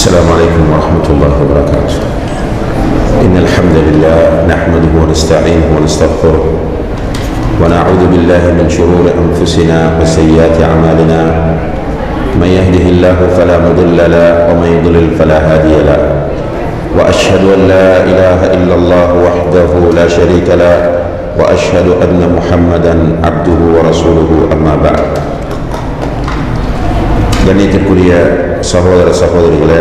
السلام عليكم ورحمة الله وبركاته إن الحمد لله نحمده ونستعينه ونستغفره ونعوذ بالله من شرور أنفسنا وسيئات أعمالنا من يهده الله فلا مضل له ومن يضلل فلا هادي له وأشهد أن لا إله إلا الله وحده لا شريك له وأشهد أن محمدا عبده ورسوله أما بعد கண்ணியத்திற்குரிய சகோதர சகோதரிகளே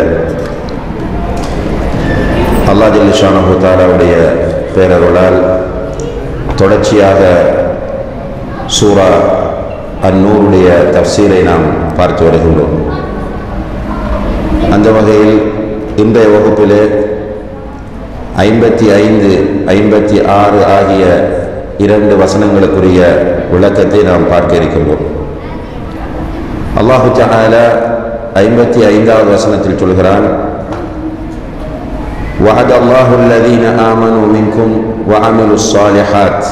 அல்லா ஜல்லிஷானு தாலாவுடைய பேரருளால் தொடர்ச்சியாக சூரா அந்நூருடைய தப்சீரை நாம் பார்த்து வருகின்றோம் அந்த வகையில் இன்றைய வகுப்பிலே ஐம்பத்தி ஐந்து ஐம்பத்தி ஆறு ஆகிய இரண்டு வசனங்களுக்குரிய விளக்கத்தை நாம் பார்க்க இருக்கின்றோம் அல்லாஹு தஆலா ஐம்பத்தி ஐந்தாவது வசனத்தில் சொல்கிறான் وعد الله الذين آمنوا منكم وعملوا الصالحات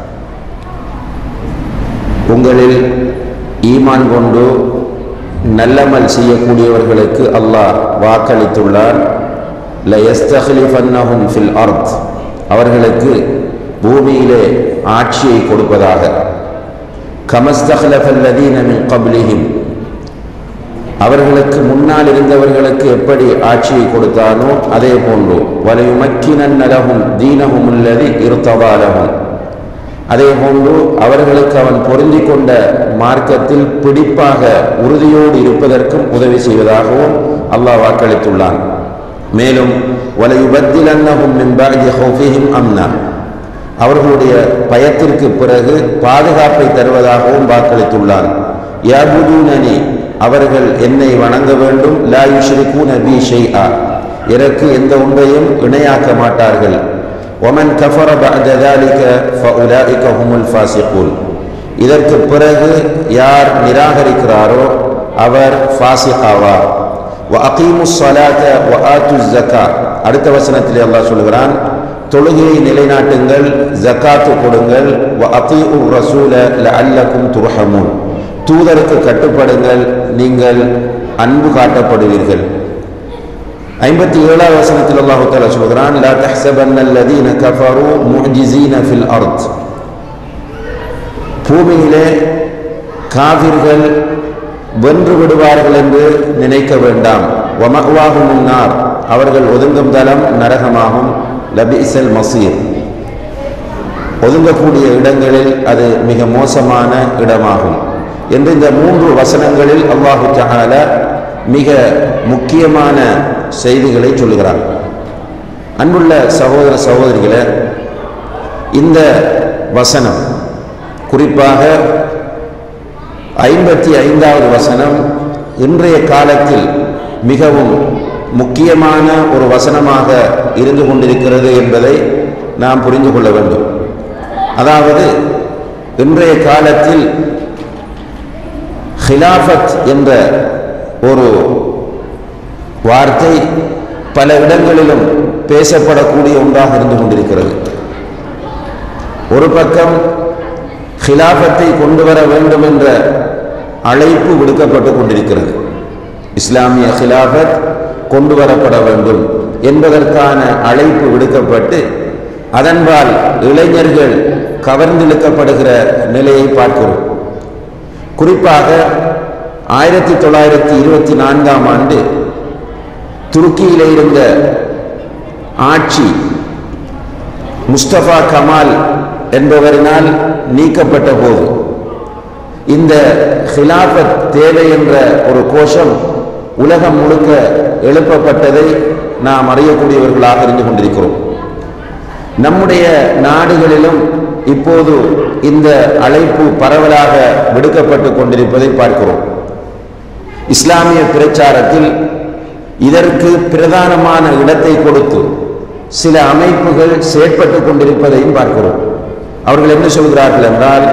உங்களில் ஈமான் கொண்டு நல்லமல் செய்யக்கூடியவர்களுக்கு அல்லாஹ் வாக்களித்துள்ளார் லயஸ்தஹ்லிஃபன்னஹும் ஃபில் அர்த் அவர்களுக்கு பூமியிலே ஆட்சியை கொடுப்பதாக கமஸ்தஹ்லஃபல்லதீன மின் கப்லிஹிம் அவர்களுக்கு முன்னால் இருந்தவர்களுக்கு எப்படி ஆட்சியை கொடுத்தானோ அதே போன்று வலையுமக்கினன் நலகும் தீனகும் உள்ளது இருத்தவாலகும் அதே போன்று அவர்களுக்கு அவன் பொருந்தி கொண்ட மார்க்கத்தில் பிடிப்பாக உறுதியோடு இருப்பதற்கும் உதவி செய்வதாகவும் அல்லாஹ் வாக்களித்துள்ளான் மேலும் வலையுபத்திலன்னகும் மின்பாகி ஹோஃபிஹிம் அம்னா அவர்களுடைய பயத்திற்கு பிறகு பாதுகாப்பை தருவதாகவும் வாக்களித்துள்ளான் யாபுதூனனி அவர்கள் என்னை வணங்க வேண்டும் லா யுஷ்ரிகூன பி ஷைஆ எனக்கு எந்த ஒன்றையும் இணையாக்க மாட்டார்கள் ஒமன் கஃபர பஅத ذلك فاولئك هم الفاسقون இதற்கு பிறகு யார் நிராகரிக்கிறாரோ அவர் ஃபாசிகாவார் وأقيموا الصلاة وآتوا الزكاة அடுத்த வசனத்தில் அல்லாஹ் சொல்கிறான் தொழுகையை நிலைநாட்டுங்கள் ஜக்காத்து கொடுங்கள் وأطيعوا الرسول لعلكم ترحمون தூதருக்கு கட்டுப்படுங்கள் நீங்கள் அன்பு காட்டப்படுவீர்கள் ஐம்பத்தி ஏழாவது வசனத்தில் அல்லாஹு தாலா சொல்கிறான் லா தஹ்சபன்ன அல்லதீன கஃபரு முஜிசீன ஃபில் அர்த் பூமியிலே காவிர்கள் வென்று விடுவார்கள் என்று நினைக்க வேண்டாம் வமகுவாகும் முன்னார் அவர்கள் ஒதுங்கும் தலம் நரகமாகும் லபிசல் மசீர் ஒதுங்கக்கூடிய இடங்களில் அது மிக மோசமான இடமாகும் என்று இந்த மூன்று வசனங்களில் அல்லாஹு தஹால மிக முக்கியமான செய்திகளை சொல்லுகிறார் அன்புள்ள சகோதர சகோதரிகளை இந்த வசனம் குறிப்பாக ஐம்பத்தி ஐந்தாவது வசனம் இன்றைய காலத்தில் மிகவும் முக்கியமான ஒரு வசனமாக இருந்து கொண்டிருக்கிறது என்பதை நாம் புரிந்து கொள்ள வேண்டும் அதாவது இன்றைய காலத்தில் ஹிலாஃபத் என்ற ஒரு வார்த்தை பல இடங்களிலும் பேசப்படக்கூடிய ஒன்றாக இருந்து கொண்டிருக்கிறது ஒரு பக்கம் ஹிலாஃபத்தை கொண்டு வர வேண்டும் என்ற அழைப்பு விடுக்கப்பட்டு கொண்டிருக்கிறது இஸ்லாமிய ஹிலாஃபத் கொண்டு வரப்பட வேண்டும் என்பதற்கான அழைப்பு விடுக்கப்பட்டு அதன்பால் இளைஞர்கள் கவர்ந்திழுக்கப்படுகிற நிலையை பார்க்கிறோம் குறிப்பாக ஆயிரத்தி தொள்ளாயிரத்தி இருபத்தி நான்காம் ஆண்டு துருக்கியில் இருந்த ஆட்சி முஸ்தபா கமால் என்பவரினால் நீக்கப்பட்ட போது இந்த ஹிலாபத் தேவை என்ற ஒரு கோஷம் உலகம் முழுக்க எழுப்பப்பட்டதை நாம் அறியக்கூடியவர்களாக இருந்து கொண்டிருக்கிறோம் நம்முடைய நாடுகளிலும் இப்போது இந்த அழைப்பு பரவலாக விடுக்கப்பட்டு கொண்டிருப்பதை பார்க்கிறோம் இஸ்லாமிய பிரச்சாரத்தில் இதற்கு பிரதானமான இடத்தை கொடுத்து சில அமைப்புகள் செயற்பட்டு கொண்டிருப்பதையும் பார்க்கிறோம் அவர்கள் என்ன சொல்கிறார்கள் என்றால்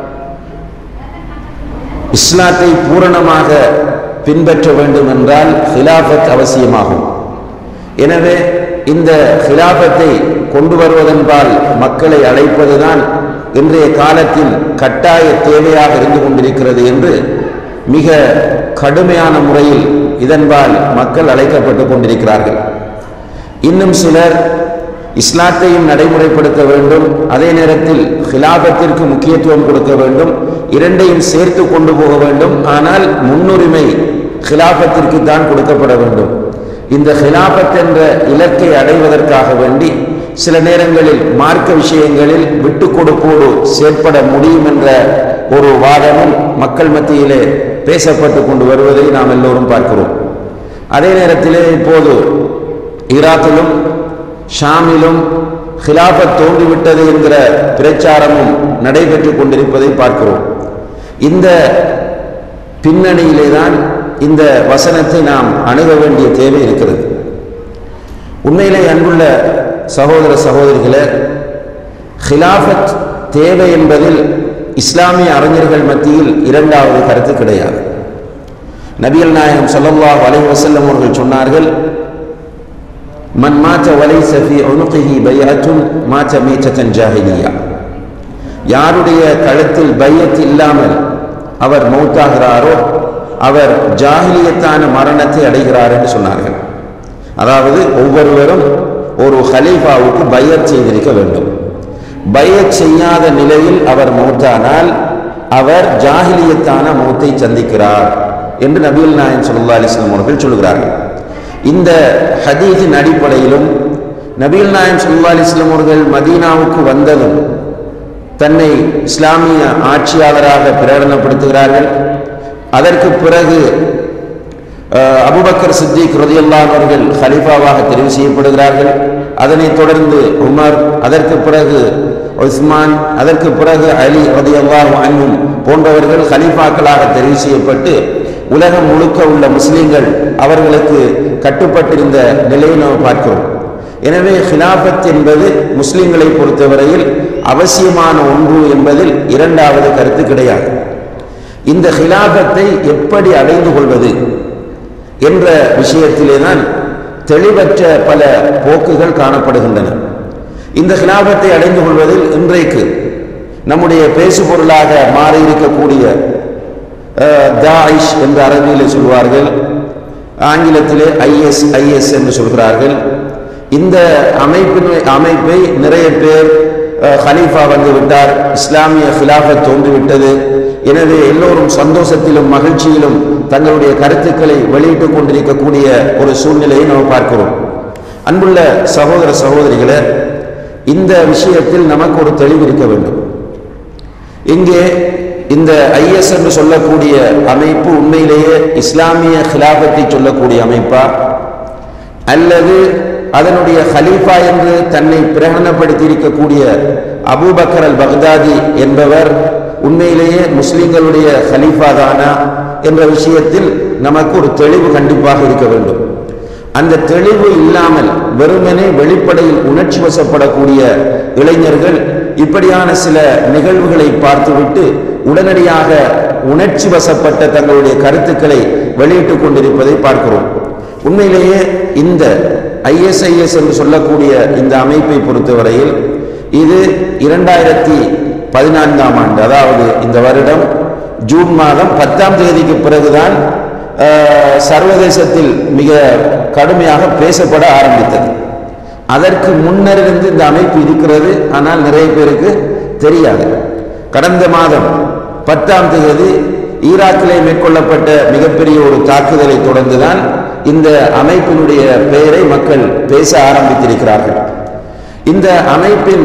இஸ்லாத்தை பூரணமாக பின்பற்ற வேண்டும் என்றால் ஹிலாஃபத் அவசியமாகும் எனவே இந்த ஹிலாபத்தை கொண்டு வருவதன்பால் மக்களை அழைப்பதுதான் இன்றைய காலத்தில் கட்டாய தேவையாக இருந்து கொண்டிருக்கிறது என்று மிக கடுமையான முறையில் இதன்பால் மக்கள் அழைக்கப்பட்டு கொண்டிருக்கிறார்கள் இன்னும் சிலர் இஸ்லாத்தையும் நடைமுறைப்படுத்த வேண்டும் அதே நேரத்தில் ஹிலாபத்திற்கு முக்கியத்துவம் கொடுக்க வேண்டும் இரண்டையும் சேர்த்து கொண்டு போக வேண்டும் ஆனால் முன்னுரிமை ஹிலாபத்திற்கு தான் கொடுக்கப்பட வேண்டும் இந்த ஹிலாபத் என்ற இலக்கை அடைவதற்காக வேண்டி சில நேரங்களில் மார்க்க விஷயங்களில் விட்டு கொடுப்போடு செயற்பட முடியும் என்ற ஒரு வாதமும் மக்கள் மத்தியிலே பேசப்பட்டு கொண்டு வருவதை நாம் எல்லோரும் பார்க்கிறோம் அதே நேரத்திலே இப்போது ஈராக்கிலும் ஷாமிலும் ஹிலாபத் தோன்றிவிட்டது என்கிற பிரச்சாரமும் நடைபெற்று கொண்டிருப்பதை பார்க்கிறோம் இந்த பின்னணியிலே தான் இந்த வசனத்தை நாம் அணுக வேண்டிய தேவை இருக்கிறது உண்மையிலே அன்புள்ள சகோதர சகோதரிகளே ஹிலாஃபத் தேவை என்பதில் இஸ்லாமிய அறிஞர்கள் மத்தியில் இரண்டாவது கருத்து கிடையாது நபிகள் நாயகம் ஸல்லல்லாஹு அலைஹி வஸல்லம் அவர்கள் சொன்னார்கள் மன் மாத்த வலைஸ ஃபீ உனுகிஹி பைஅத்துன் மாத்த மீத்தன் ஜாஹிலியா யாருடைய கழுத்தில் பையத் இல்லாமல் அவர் மௌத்தாகிறாரோ அவர் ஜாஹிலியத்தான மரணத்தை அடைகிறார் என்று சொன்னார்கள் அதாவது ஒவ்வொருவரும் ஒரு ஹலீஃபாவுக்கு பையத் செய்திருக்க வேண்டும் பையத் செய்யாத நிலையில் அவர் மௌத்தானால் அவர் ஜாஹிலியத்தான மௌத்தை சந்திக்கிறார் என்று நபிகள் நாயன் ஸல்லல்லாஹு அலைஹி வஸல்லம் அவர்கள் சொல்கிறார்கள் இந்த ஹதீஸின் அடிப்படையிலும் நபிகள் நாயன் ஸல்லல்லாஹு அலைஹி வஸல்லம் அவர்கள் மதீனாவுக்கு வந்ததும் தன்னை இஸ்லாமிய ஆட்சியாளராக பிரகடனப்படுத்துகிறார்கள் அதற்கு பிறகு அஹ், அபூபக்கர் சித்திக் ரதியல்லான் அவர்கள் ஹலீஃபாவாக தெரிவு செய்யப்படுகிறார்கள் அதனைத் தொடர்ந்து உமர் அதற்கு பிறகு உஸ்மான் அதற்கு பிறகு அலி ரதியல்லாஹு அன்ஹும் போன்றவர்கள் ஹலீஃபாக்களாக தெரிவு செய்யப்பட்டு உலகம் முழுக்க உள்ள முஸ்லிம்கள் அவர்களுக்கு கட்டுப்பட்டிருந்த நிலையை நாம் பார்க்கிறோம் எனவே ஹிலாஃபத் என்பது முஸ்லிம்களை பொறுத்தவரையில் அவசியமான ஒன்று என்பதில் இரண்டாவது கருத்து கிடையாது இந்த ஹிலாபத்தை எப்படி அடைந்து கொள்வது என்ற விஷயத்திலே தான் தெளிவற்ற பல போக்குகள் காணப்படுகின்றன இந்த ஹிலாபத்தை அடைந்து கொள்வதில் இன்றைக்கு நம்முடைய பேசுபொருளாக மாறி இருக்கக்கூடிய தாயிஷ் என்று அரபியில் சொல்வார்கள் ஆங்கிலத்திலே ஐஎஸ் ஐஎஸ் என்று சொல்கிறார்கள் இந்த அமைப்பின் அமைப்பை நிறைய பேர் அஹ், ஹலீஃபா வந்து விட்டார் இஸ்லாமிய ஹிலாஃபத் தோன்றிவிட்டது எனவே எல்லோரும் சந்தோஷத்திலும் மகிழ்ச்சியிலும் தங்களுடைய கருத்துக்களை வெளியிட்டுக் கொண்டிருக்கக்கூடிய ஒரு சூழ்நிலையை நாம் பார்க்கிறோம் அன்புள்ள சகோதர சகோதரிகளே இந்த விஷயத்தில் நமக்கு ஒரு தெளிவு இருக்க வேண்டும் இங்கே இந்த ஐஎஸ் என்று சொல்லக்கூடிய அமைப்பு உண்மையிலேயே இஸ்லாமிய ஹிலாபத்தை சொல்லக்கூடிய அமைப்பா அல்லது அதனுடைய ஹலீஃபா என்று தன்னை பிரகடனப்படுத்தி இருக்கக்கூடிய அபூபக்கர் அல் பக்தாதி என்பவர் உண்மையிலேயே முஸ்லிம்களுடைய ஹலீஃபா தானா என்ற விஷயத்தில் நமக்கு ஒரு தெளிவு கண்டிப்பாக இருக்க வேண்டும் அந்த தெளிவு இல்லாமல் வெறுமனே வெளிப்படையில் உணர்ச்சி வசப்படக்கூடிய இளைஞர்கள் இப்படியான சில நிகழ்வுகளை பார்த்துவிட்டு உடனடியாக உணர்ச்சி வசப்பட்ட தங்களுடைய கருத்துக்களை வெளியிட்டுக் கொண்டிருப்பதை பார்க்கிறோம் உண்மையிலேயே இந்த ஐஎஸ்ஐஎஸ் என்று சொல்லக்கூடிய இந்த அமைப்பை பொறுத்தவரையில் இது இரண்டாயிரத்தி பதினான்காம் ஆண்டு அதாவது இந்த வருடம் ஜூன் மாதம் பத்தாம் தேதிக்கு பிறகுதான் அஹ், சர்வதேசத்தில் மிக கடுமையாக பேசப்பட ஆரம்பித்தது அதற்கு முன்னர் இருந்து இந்த அமைப்பு இருக்கிறது ஆனால் நிறைய பேருக்கு தெரியாது கடந்த மாதம் பத்தாம் தேதி ஈராக்கிலே மேற்கொள்ளப்பட்ட மிகப்பெரிய ஒரு தாக்குதலை தொடர்ந்துதான் இந்த அமைப்பினுடைய பெயரை மக்கள் பேச ஆரம்பித்திருக்கிறார்கள் இந்த அமைப்பின்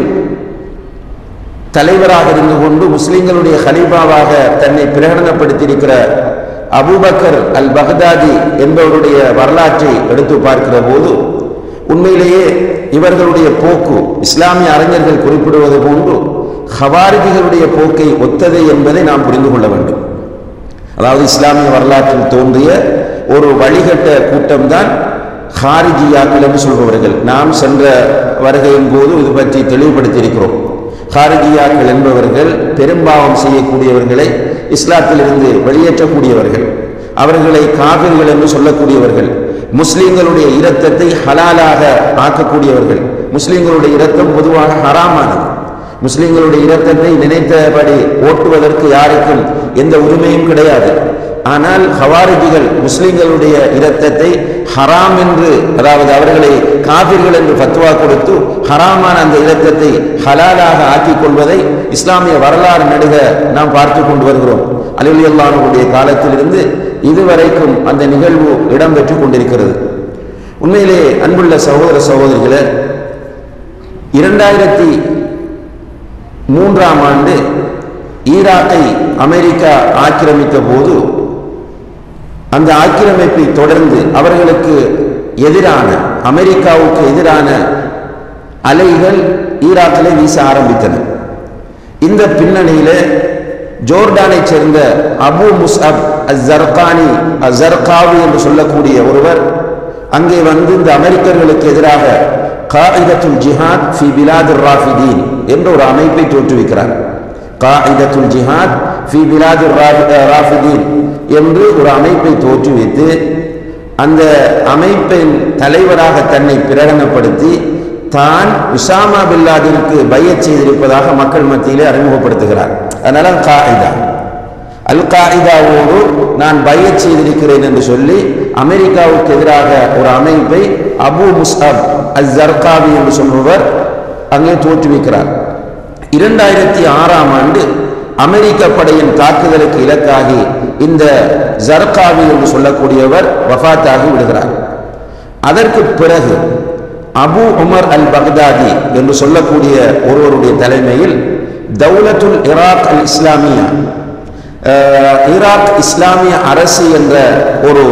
தலைவராக இருந்து கொண்டு முஸ்லிம்களுடைய ஹலீஃபாவாக தன்னை பிரகடனப்படுத்தியிருக்கிற அபூபக்கர் அல் பக்தாதி என்பவருடைய வரலாற்றை எடுத்து பார்க்கிற போது உண்மையிலேயே இவர்களுடைய போக்கு இஸ்லாமிய அறிஞர்கள் குறிப்பிடுவது போன்று ஹவாரிதிகளுடைய போக்கை ஒத்தது என்பதை நாம் புரிந்து கொள்ள வேண்டும் அதாவது இஸ்லாமிய வரலாற்றில் தோன்றிய ஒரு வழிகட்ட கூட்டம்தான் ஹாரிஜியாக்கள் என்று சொல்பவர்கள் நாம் சென்ற வருகையின் போது இது பற்றி தெளிவுபடுத்தியிருக்கிறோம் ஹாரிஜியாக்கள் என்பவர்கள் பெரும்பாவம் செய்யக்கூடியவர்களை இஸ்லாத்திலிருந்து வெளியேற்றக்கூடியவர்கள் அவர்களை காவிர்கள் என்று சொல்லக்கூடியவர்கள் முஸ்லிம்களுடைய இரத்தத்தை ஹலாலாக ஆக்கக்கூடியவர்கள் முஸ்லிம்களுடைய இரத்தம் பொதுவாக ஹராமானது முஸ்லிம்களுடைய இரத்தத்தை நினைத்தபடி ஓட்டுவதற்கு யாருக்கும் எந்த உரிமையும் கிடையாது ஆனால் ஹவாரிஜிகள் முஸ்லிம்களுடைய இரத்தத்தை ஹராம் என்று அதாவது அவர்களை காபிர்கள் என்று ஃபத்வா கொடுத்து ஹராமான அந்த இரத்தத்தை ஹலாலாக ஆக்கிக் கொள்வதை இஸ்லாமிய வரலாறு நடுக நாம் பார்த்து கொண்டு வருகிறோம் அலிலி அல்லானுடைய காலத்திலிருந்து இதுவரைக்கும் அந்த நிகழ்வு இடம்பெற்று கொண்டிருக்கிறது உண்மையிலே அன்புள்ள சகோதர சகோதரிகளே இரண்டாயிரத்தி மூன்றாம் ஆண்டு ஈராக்கை அமெரிக்கா ஆக்கிரமித்த போது அந்த ஆக்கிரமிப்பை தொடர்ந்து அவர்களுக்கு எதிரான அமெரிக்காவுக்கு எதிரான அலைகள் ஈராக்கிலே வீச ஆரம்பித்தன இந்த பின்னணியில ஜோர்டானை சேர்ந்த அபு முஸ்அப் அஸ்ஸர்கானி அஸ்ஸர்காவி என்று சொல்லக்கூடிய ஒருவர் அங்கே வந்து இந்த அமெரிக்கர்களுக்கு எதிராக காயிதத்துல் ஜிஹாத் ஃபி பிலாதுர் ராஃபிதீன் என்ற ஒரு அமைப்பை தோற்றுவிக்கிறார் காயிதத்துல் ஜிஹாத் ஃபி பிலாதுர் ராஃபிதீன் என்று ஒரு அமைப்பை தோற்றுவித்து அந்த அமைப்பின் தலைவராக தன்னை பிரகடனப்படுத்தி தான் உசாமா பில்லாதிற்கு பையச் செய்திருப்பதாக மக்கள் மத்தியிலே அறிமுகப்படுத்துகிறார் அதனால காயிதா அல் காயிதாவோடு நான் பையச் செய்திருக்கிறேன் என்று சொல்லி அமெரிக்காவுக்கு எதிராக ஒரு அமைப்பை அபு முஸ்அப் அல் ஜர்காவி என்று சொல்பவர் அங்கே தோற்றுவிக்கிறார் இரண்டாயிரத்தி ஆறாம் ஆண்டு அமெரிக்க படையின் தாக்குதலுக்கு இலக்காகி இந்த ஜர்காவி என்று சொல்லக்கூடியவர் வஃத்தாகி விடுகிறார் அதற்கு பிறகு அபு உமர் அல் பக்தாதி என்று சொல்லக்கூடிய ஒருவருடைய தலைமையில் தௌலத்துல் இராக் அல் இஸ்லாமியா ஈராக் இஸ்லாமிய அரசு என்ற ஒரு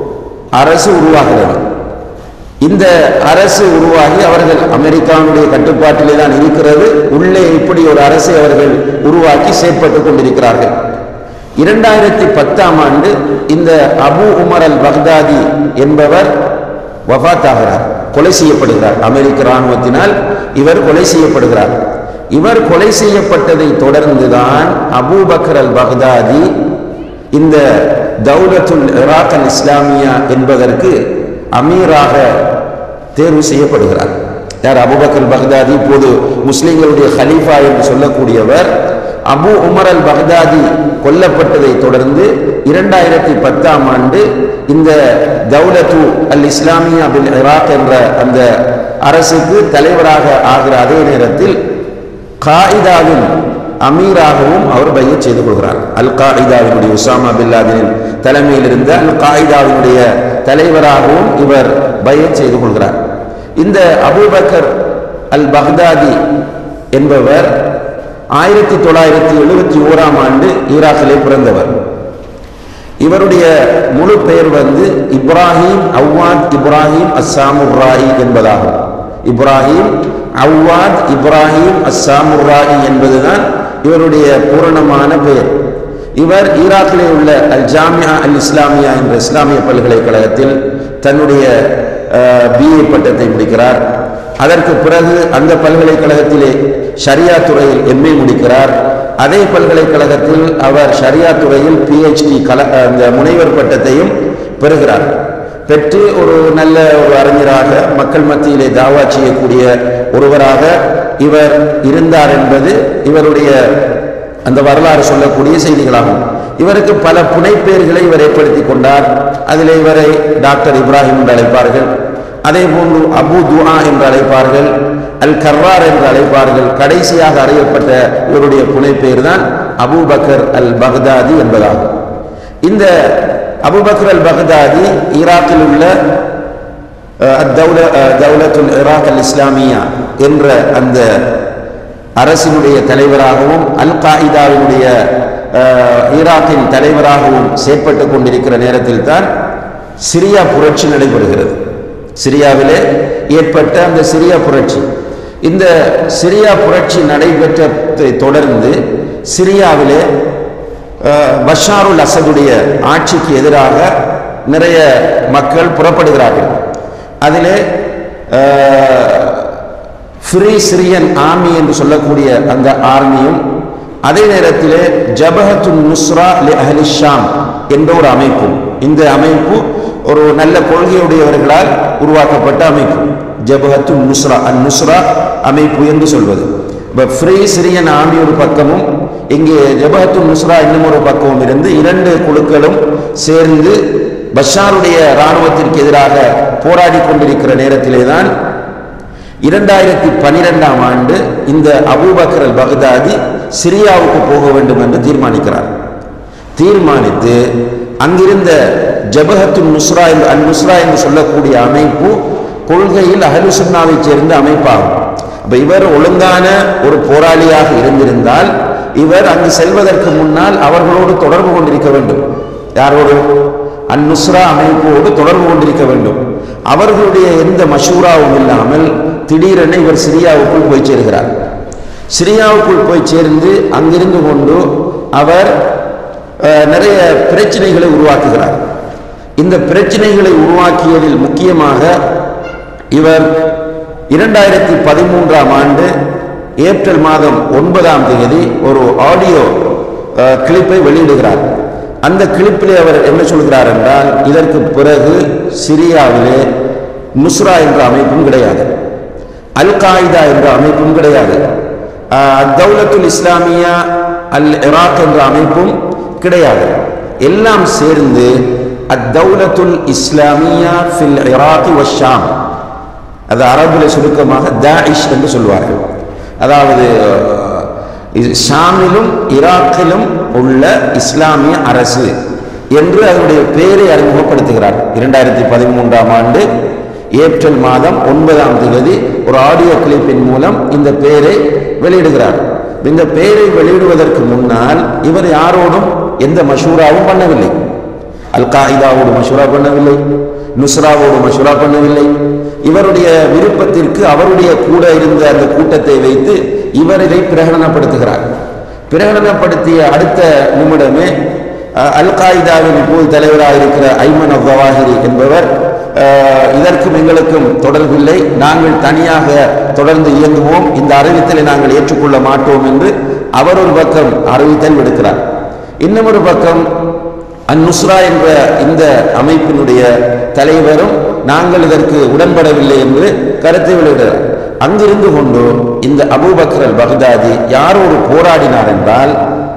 அரசு உருவாகிறது இந்த அரசு உருவாகி அவர்கள் அமெரிக்காவுடைய கட்டுப்பாட்டிலே தான் இருக்கிறது உள்ளே இப்படி ஒரு அரசை அவர்கள் உருவாக்கி செயற்பட்டு கொண்டிருக்கிறார்கள் இரண்டாயிரத்தி பத்தாம் ஆண்டு இந்த அபு உமர் அல் பக்தாதி என்பவர் வஃத் ஆகிறார் கொலை செய்யப்படுகிறார் அமெரிக்க இராணுவத்தினால் இவர் கொலை செய்யப்படுகிறார் இவர் கொலை செய்யப்பட்டதை தொடர்ந்துதான் அபூபக்கர் அல் பக்தாதி இந்த தௌலத்துல் இராக் அல் இஸ்லாமியா என்பதற்கு அமீராக தேர்வு செய்யப்படுகிறார் யார் அபுபக்கர் பக்தாதி இப்போது முஸ்லிம்களுடைய ஹலீஃபா என்று சொல்லக்கூடியவர் அபு உமர் அல் பக்தாதி கொல்லப்பட்டதை தொடர்ந்து இரண்டாயிரத்தி பத்தாம் ஆண்டு இந்த தௌலத்து அல் இஸ்லாமியா பில் இராக் என்ற அந்த அரசுக்கு தலைவராக ஆகிற அதே நேரத்தில் காயிதாவின் அமீராகவும் அவர் பைய செய்து கொள்கிறார் அல் காயிதாவினுடைய உசாமா பில்லாதினின் தலைமையில் இருந்த அல் காயிதாவினுடைய தலைவராகவும் இவர் பைய செய்து கொள்கிறார் இந்த அபூபக்கர் அல் பக்தாதி என்பவர் ஆயிரத்தி தொள்ளாயிரத்தி எழுபத்தி ஓராம் ஆண்டு ஈராக்கிலே பிறந்தவர் இவருடைய முழு பெயர் வந்து இப்ராஹிம் அவ்வாத் இப்ராஹிம் அஸ்ஸாமுர்ராயி என்பதாகும் இப்ராஹிம் அவ்வாத் இப்ராஹிம் அஸ்ஸாமுர்ராயி என்பதுதான் இவருடைய பூரணமான பெயர் இவர் ஈராக்கிலே உள்ள அல் ஜாமியா அல் இஸ்லாமியா என்ற இஸ்லாமிய பல்கலைக்கழகத்தில் தன்னுடைய பிஏ பட்டத்தை முடிக்கிறார் அதற்கு பிறகு அந்த பல்கலைக்கழகத்திலே ஷரியா துறையில் எம்ஏ முடிக்கிறார் அதே பல்கலைக்கழகத்தில் அவர் ஷரியா துறையில் பிஹெச்டி கல அந்த முனைவர் பட்டத்தையும் பெறுகிறார் பெற்று ஒரு நல்ல ஒரு அறிஞராக மக்கள் மத்தியிலே தாவா செய்யக்கூடிய ஒருவராக இவர் இருந்தார் என்பது இவருடைய அந்த வரலாறு சொல்லக்கூடிய செய்திகளாகும் இவருக்கு பல புனைப்பெயர்களை இவர் ஏற்படுத்தி கொண்டார் அதில் இவரை டாக்டர் இப்ராஹிம் என்று அழைப்பார்கள் அதே போன்று அபு துஆ என்று அழைப்பார்கள் அல் கர்வார் என்று அழைப்பார்கள் கடைசியாக அறியப்பட்ட இவருடைய புனைப்பெயர் தான் அபூபக்கர் அல் பக்தாதி என்பதாகும் இந்த அபுபக்கர் அல் பக்தாதி ஈராக்கில் உள்ள தௌலத்துல் இராக் அல் இஸ்லாமியா என்ற அந்த அரசினுடைய தலைவராகவும் அல் காயிதாவினுடைய ஈராக்கின் தலைவராகவும் செயற்பட்டு கொண்டிருக்கிற நேரத்தில் தான் சிரியா புரட்சி நடைபெறுகிறது சிரியாவிலே ஏற்பட்ட அந்த சிரியா புரட்சி இந்த சிரியா புரட்சி நடைபெற்றதை தொடர்ந்து சிரியாவிலே பஷாருல் அசதுடைய ஆட்சிக்கு எதிராக நிறைய மக்கள் புறப்படுகிறார்கள் அதிலே ஃப்ரீ சிரியன் ஆர்மி என்று சொல்லக்கூடிய அந்த ஆர்மியும் அதே நேரத்திலே ஜபஹத்து நுஸ்ரா லி அஹ்லி ஷாம் என்ற ஒரு அமைப்பு இந்த அமைப்பு ஒரு நல்ல கொள்கையுடையவர்களால் உருவாக்கப்பட்ட அமைப்பு ஜபஹத்து நுஸ்ரா அன் நுஸ்ரா அமைப்பு என்று சொல்வது இப்போ ஃப்ரீ சிரியன் ஆர்மி ஒரு பக்கமும் இங்கே ஜபஹத்து நுஸ்ரா இன்னும் ஒரு பக்கமும் இருந்து இரண்டு குழுக்களும் சேர்ந்து பஷாருடைய இராணுவத்திற்கு எதிராக போராடி கொண்டிருக்கிற நேரத்திலே தான் இரண்டாயிரத்தி பனிரெண்டாம் ஆண்டு இந்த அபூபக்கர் அல் பகதாதி சிரியாவுக்கு போக வேண்டும் என்று தீர்மானிக்கிறார் தீர்மானித்து அங்கிருந்த ஜபஹத்து நுஸ்ரா என்று அல் நுஸ்ரா என்று சொல்லக்கூடிய அமைப்பு கொள்கையில் அஹலு சுன்னாவை சேர்ந்த அமைப்பாகும் அப்ப இவர் ஒழுங்கான ஒரு போராளியாக இருந்திருந்தால் இவர் அங்கு செல்வதற்கு முன்னால் அவர்களோடு தொடர்பு கொண்டிருக்க வேண்டும் யாரோடு அன் நுஸ்ரா அமைப்போடு தொடர்பு கொண்டிருக்க வேண்டும் அவர்களுடைய எந்த மஷூராவும் இல்லாமல் திடீரென இவர் சிரியாவுக்குள் போய் சேர்கிறார் சிரியாவுக்குள் போய் சேர்ந்து அங்கிருந்து கொண்டு அவர் அஹ், நிறைய பிரச்சனைகளை உருவாக்குகிறார் இந்த பிரச்சனைகளை உருவாக்கியதில் முக்கியமாக இவர் இரண்டாயிரத்தி பதிமூன்றாம் ஆண்டு ஏப்ரல் மாதம் ஒன்பதாம் தேதி ஒரு ஆடியோ கிளிப்பை வெளியிடுகிறார் அந்த கிளிப்பிலே அவர் என்ன சொல்கிறார் என்றால் இதற்கு பிறகு சிரியாவிலே நுஸ்ரா என்ற அமைப்பும் கிடையாது அல் காயிதா என்ற அமைப்பும் கிடையாது அஹ், தௌலத்துல் இஸ்லாமியா அல் இராக் என்ற அமைப்பும் கிடையாது எல்லாம் சேர்ந்து அத்தௌலத்துல் இஸ்லாமியா ஃபில் இராக் வஷாம் அது அரபுல சுருக்கமாக தாயிஷ் என்று சொல்வார்கள் அதாவது அஹ், இது ஷாமிலும் ஈராக்கிலும் உள்ள இஸ்லாமிய அரசு என்று அதனுடைய பெயரை அறிமுகப்படுத்துகிறார் இரண்டாயிரத்தி பதிமூன்றாம் ஆண்டு ஏப்ரல் மாதம் ஒன்பதாம் தேதி ஒரு ஆடியோ கிளிப்பின் மூலம் இந்த பெயரை வெளியிடுகிறார் இந்த பெயரை வெளியிடுவதற்கு முன்னால் இவர் யாரோடும் எந்த மஷூராவும் பண்ணவில்லை அல் காயிதாவோடு மஷூரா பண்ணவில்லை நுஸ்ராவோடு மஷூரா பண்ணவில்லை இவருடைய விருப்பத்திற்கு அவருடைய கூட இருந்த அந்த கூட்டத்தை வைத்து இவர் இதை பிரகடனப்படுத்துகிறார் பிரகடனப்படுத்திய அடுத்த நிமிடமே அஹ், அல் காயிதாவின் இப்போது தலைவராக இருக்கிற ஐமன் அவ்வாஹிரி என்பவர் அஹ், இதற்கும் எங்களுக்கும் தொடர்பில்லை நாங்கள் தனியாக தொடர்ந்து இயங்குவோம் இந்த அறிவித்தலை நாங்கள் ஏற்றுக்கொள்ள மாட்டோம் என்று அவர் ஒரு பக்கம் அறிவித்தல் விடுக்கிறார் இன்னும் ஒரு பக்கம் அந்நுஸ்ரா என்ற இந்த அமைப்பினுடைய தலைவரும் நாங்கள் இதற்கு உடன்படவில்லை என்று கருத்தை வெளியிடுகிறார் அங்கிருந்து கொண்டு இந்த அபூபக்கர் அல் பக்தாதி யாரோடு போராடினார் என்றால்